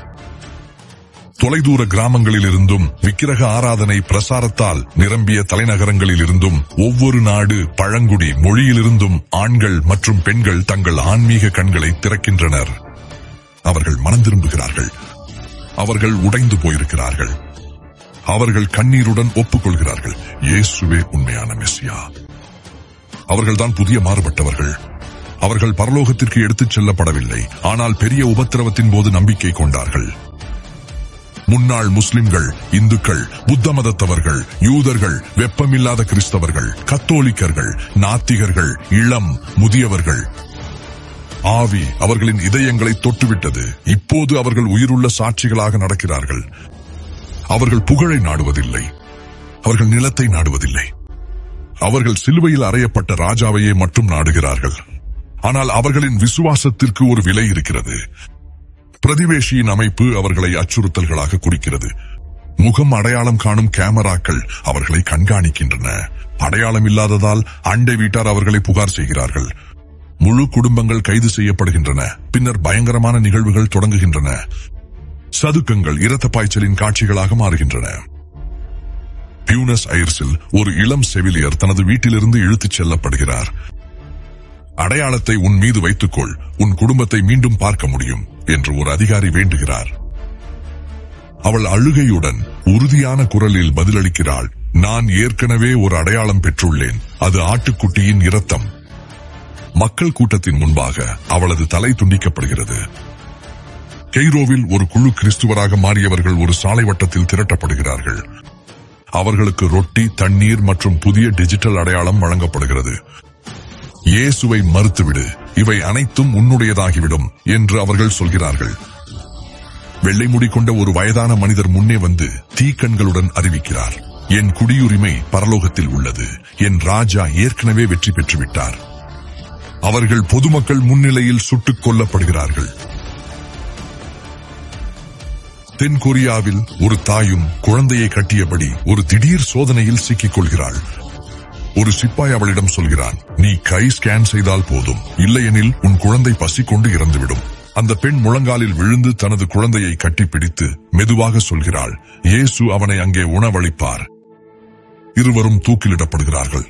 தொலைதூர கிராமங்களில் இருந்தும் விக்கிரக ஆராதனை பிரசாரத்தால் நிரம்பிய தலைநகரங்களில் இருந்தும் ஒவ்வொரு நாடு பழங்குடி மொழியிலிருந்தும் ஆண்கள் மற்றும் பெண்கள் தங்கள் ஆன்மீக கண்களை திறக்கின்றனர் அவர்கள் மனம் திரும்புகிறார்கள் அவர்கள் உடைந்து போயிருக்கிறார்கள் அவர்கள் கண்ணீருடன் ஒப்புக்கொள்கிறார்கள் இயேசுவே உண்மையான மெஸ்ஸியா அவர்கள்தான் புதிய மாறுபட்டவர்கள் அவர்கள் பரலோகத்திற்கு எடுத்துச் செல்லப்படவில்லை ஆனால் பெரிய உபத்திரவத்தின் போது நம்பிக்கை கொண்டார்கள் முன்னாள் முஸ்லிம்கள் இந்துக்கள் புத்த மதத்தவர்கள் யூதர்கள் வெப்பமில்லாத கிறிஸ்தவர்கள் கத்தோலிக்கர்கள் நாத்திகர்கள் இளம் முதியவர்கள் ஆவி அவர்களின் இதயங்களை தொட்டுவிட்டது இப்போது அவர்கள் உயிருள்ள சாட்சிகளாக நடக்கிறார்கள் அவர்கள் புகழை நாடுவதில்லை அவர்கள் நிலத்தை நாடுவதில்லை அவர்கள் சிலுவையில் அறையப்பட்ட ராஜாவையே மட்டும் நாடுகிறார்கள் ஆனால் அவர்களின் விசுவாசத்திற்கு ஒரு விலை இருக்கிறது பிரதிவேஷியின் அமைப்பு அவர்களை அச்சுறுத்தல்களாக குறிக்கிறது முகம் அடையாளம் காணும் கேமராக்கள் அவர்களை கண்காணிக்கின்றன அடையாளம் இல்லாததால் அண்டை வீட்டார் அவர்களை புகார் செய்கிறார்கள் முழு குடும்பங்கள் கைது செய்யப்படுகின்றன பின்னர் பயங்கரமான நிகழ்வுகள் தொடங்குகின்றன சதுக்கங்கள் இரத்த பாய்ச்சலின் காட்சிகளாக மாறுகின்றன பியூனஸ் ஐர்ஸில் ஒரு இளம் செவிலியர் தனது வீட்டிலிருந்து இழுத்துச் செல்லப்படுகிறார் அடையாளத்தை உன் மீது வைத்துக்கொள் உன் குடும்பத்தை மீண்டும் பார்க்க முடியும் என்று ஒரு அதிகாரி வேண்டுகிறார் அவள் அழுகையுடன் உறுதியான குரலில் பதிலளிக்கிறாள் நான் ஏற்கனவே ஒரு அடையாளம் பெற்றுள்ளேன் அது ஆட்டுக்குட்டியின் இரத்தம் மக்கள் கூட்டத்தின் முன்பாக அவளது தலை துண்டிக்கப்படுகிறது கெய்ரோவில் ஒரு குழு கிறிஸ்துவராக மாறியவர்கள் ஒரு சாலை வட்டத்தில் திரட்டப்படுகிறார்கள் அவர்களுக்கு ரொட்டி தண்ணீர் மற்றும் புதிய டிஜிட்டல் அடையாளம் வழங்கப்படுகிறது இயேசுவை மறுத்துவிடு இவை அனைத்தும் உன்னுடையதாகிவிடும் என்று அவர்கள் சொல்கிறார்கள் வெள்ளை முடி கொண்ட ஒரு வயதான மனிதர் முன்னே வந்து தீக்கண்களுடன் அறிவிக்கிறார் என் குடியுரிமை பரலோகத்தில் உள்ளது என் ராஜா ஏற்கனவே வெற்றி பெற்றுவிட்டார் அவர்கள் பொதுமக்கள் முன்னிலையில் சுட்டுக் கொல்லப்படுகிறார்கள் தென் கொரியாவில் ஒரு தாயும் குழந்தையை கட்டியபடி ஒரு திடீர் சோதனையில் சிக்கிக் கொள்கிறாள் ஒரு சிப்பாய் அவளிடம் சொல்கிறான் நீ கை ஸ்கேன் செய்தால் போதும் இல்லையெனில் உன் குழந்தை பசி கொண்டு இறந்துவிடும் அந்த பெண் முழங்காலில் விழுந்து தனது குழந்தையை கட்டிப்பிடித்து மெதுவாக சொல்கிறாள் இயேசு அவனை அங்கே உணவளிப்பார் இருவரும் தூக்கிலிடப்படுகிறார்கள்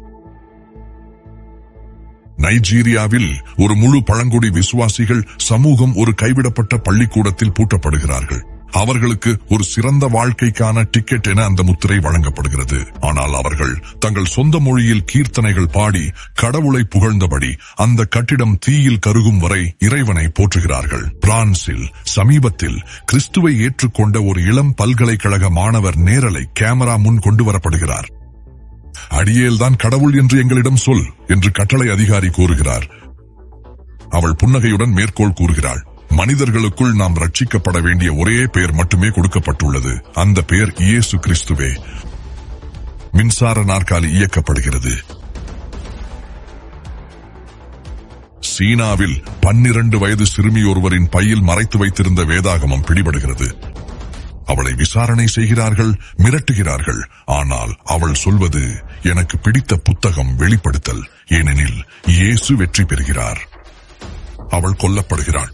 நைஜீரியாவில் ஒரு முழு பழங்குடி விசுவாசிகள் சமூகம் ஒரு கைவிடப்பட்ட பள்ளிக்கூடத்தில் பூட்டப்படுகிறார்கள் அவர்களுக்கு ஒரு சிறந்த வாழ்க்கைக்கான டிக்கெட் என அந்த முத்திரை வழங்கப்படுகிறது ஆனால் அவர்கள் தங்கள் சொந்த மொழியில் கீர்த்தனைகள் பாடி கடவுளை புகழ்ந்தபடி அந்த கட்டிடம் தீயில் கருகும் வரை இறைவனை போற்றுகிறார்கள் பிரான்சில் சமீபத்தில் கிறிஸ்துவை ஏற்றுக்கொண்ட ஒரு இளம் பல்கலைக்கழக மாணவர் நேரலை கேமரா முன் கொண்டு வரப்படுகிறார் அடியேல்தான் கடவுள் என்று எங்களிடம் சொல் என்று கட்டளை அதிகாரி கூறுகிறார் அவள் புன்னகையுடன் மேற்கோள் கூறுகிறாள் மனிதர்களுக்குள் நாம் ரட்சிக்கப்பட வேண்டிய ஒரே பெயர் மட்டுமே கொடுக்கப்பட்டுள்ளது அந்த பெயர் இயேசு கிறிஸ்துவே மின்சார நாற்காலி இயக்கப்படுகிறது சீனாவில் பன்னிரண்டு வயது சிறுமி ஒருவரின் பையில் மறைத்து வைத்திருந்த வேதாகமம் பிடிபடுகிறது அவளை விசாரணை செய்கிறார்கள் மிரட்டுகிறார்கள் ஆனால் அவள் சொல்வது எனக்கு பிடித்த புத்தகம் வெளிப்படுத்தல் ஏனெனில் இயேசு வெற்றி பெறுகிறார் அவள் கொல்லப்படுகிறாள்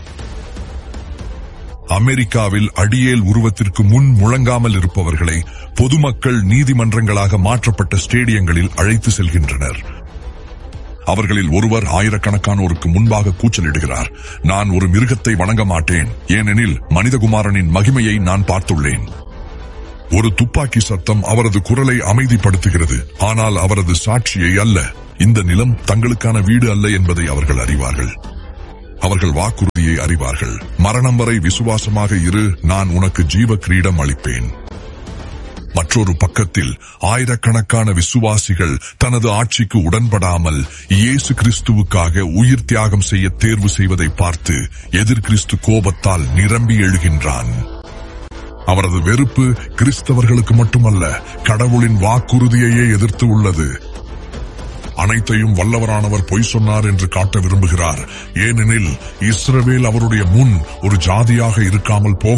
அமெரிக்காவில் அடியேல் உருவத்திற்கு முன் முழங்காமல் இருப்பவர்களை பொதுமக்கள் நீதிமன்றங்களாக மாற்றப்பட்ட ஸ்டேடியங்களில் அழைத்து செல்கின்றனர் அவர்களில் ஒருவர் ஆயிரக்கணக்கானோருக்கு முன்பாக கூச்சலிடுகிறார் நான் ஒரு மிருகத்தை வணங்க மாட்டேன் ஏனெனில் மனிதகுமாரனின் மகிமையை நான் பார்த்துள்ளேன் ஒரு துப்பாக்கி சத்தம் அவரது குரலை அமைதிப்படுத்துகிறது ஆனால் அவரது சாட்சியை அல்ல இந்த நிலம் தங்களுக்கான வீடு அல்ல என்பதை அவர்கள் அறிவார்கள் அவர்கள் வாக்குறுதியை அறிவார்கள் மரணம் வரை விசுவாசமாக இரு நான் உனக்கு ஜீவ கிரீடம் அளிப்பேன் மற்றொரு பக்கத்தில் ஆயிரக்கணக்கான விசுவாசிகள் தனது ஆட்சிக்கு உடன்படாமல் இயேசு கிறிஸ்துவுக்காக உயிர் தியாகம் செய்ய தேர்வு செய்வதை பார்த்து எதிர் கிறிஸ்து கோபத்தால் நிரம்பி எழுகின்றான் அவரது வெறுப்பு கிறிஸ்தவர்களுக்கு மட்டுமல்ல கடவுளின் வாக்குறுதியையே எதிர்த்து உள்ளது அனைத்தையும் வல்லவரானவர் பொய் சொன்னார் என்று காட்ட விரும்புகிறார் ஏனெனில் இஸ்ரவேல் அவருடைய முன் ஒரு ஜாதியாக இருக்காமல் போக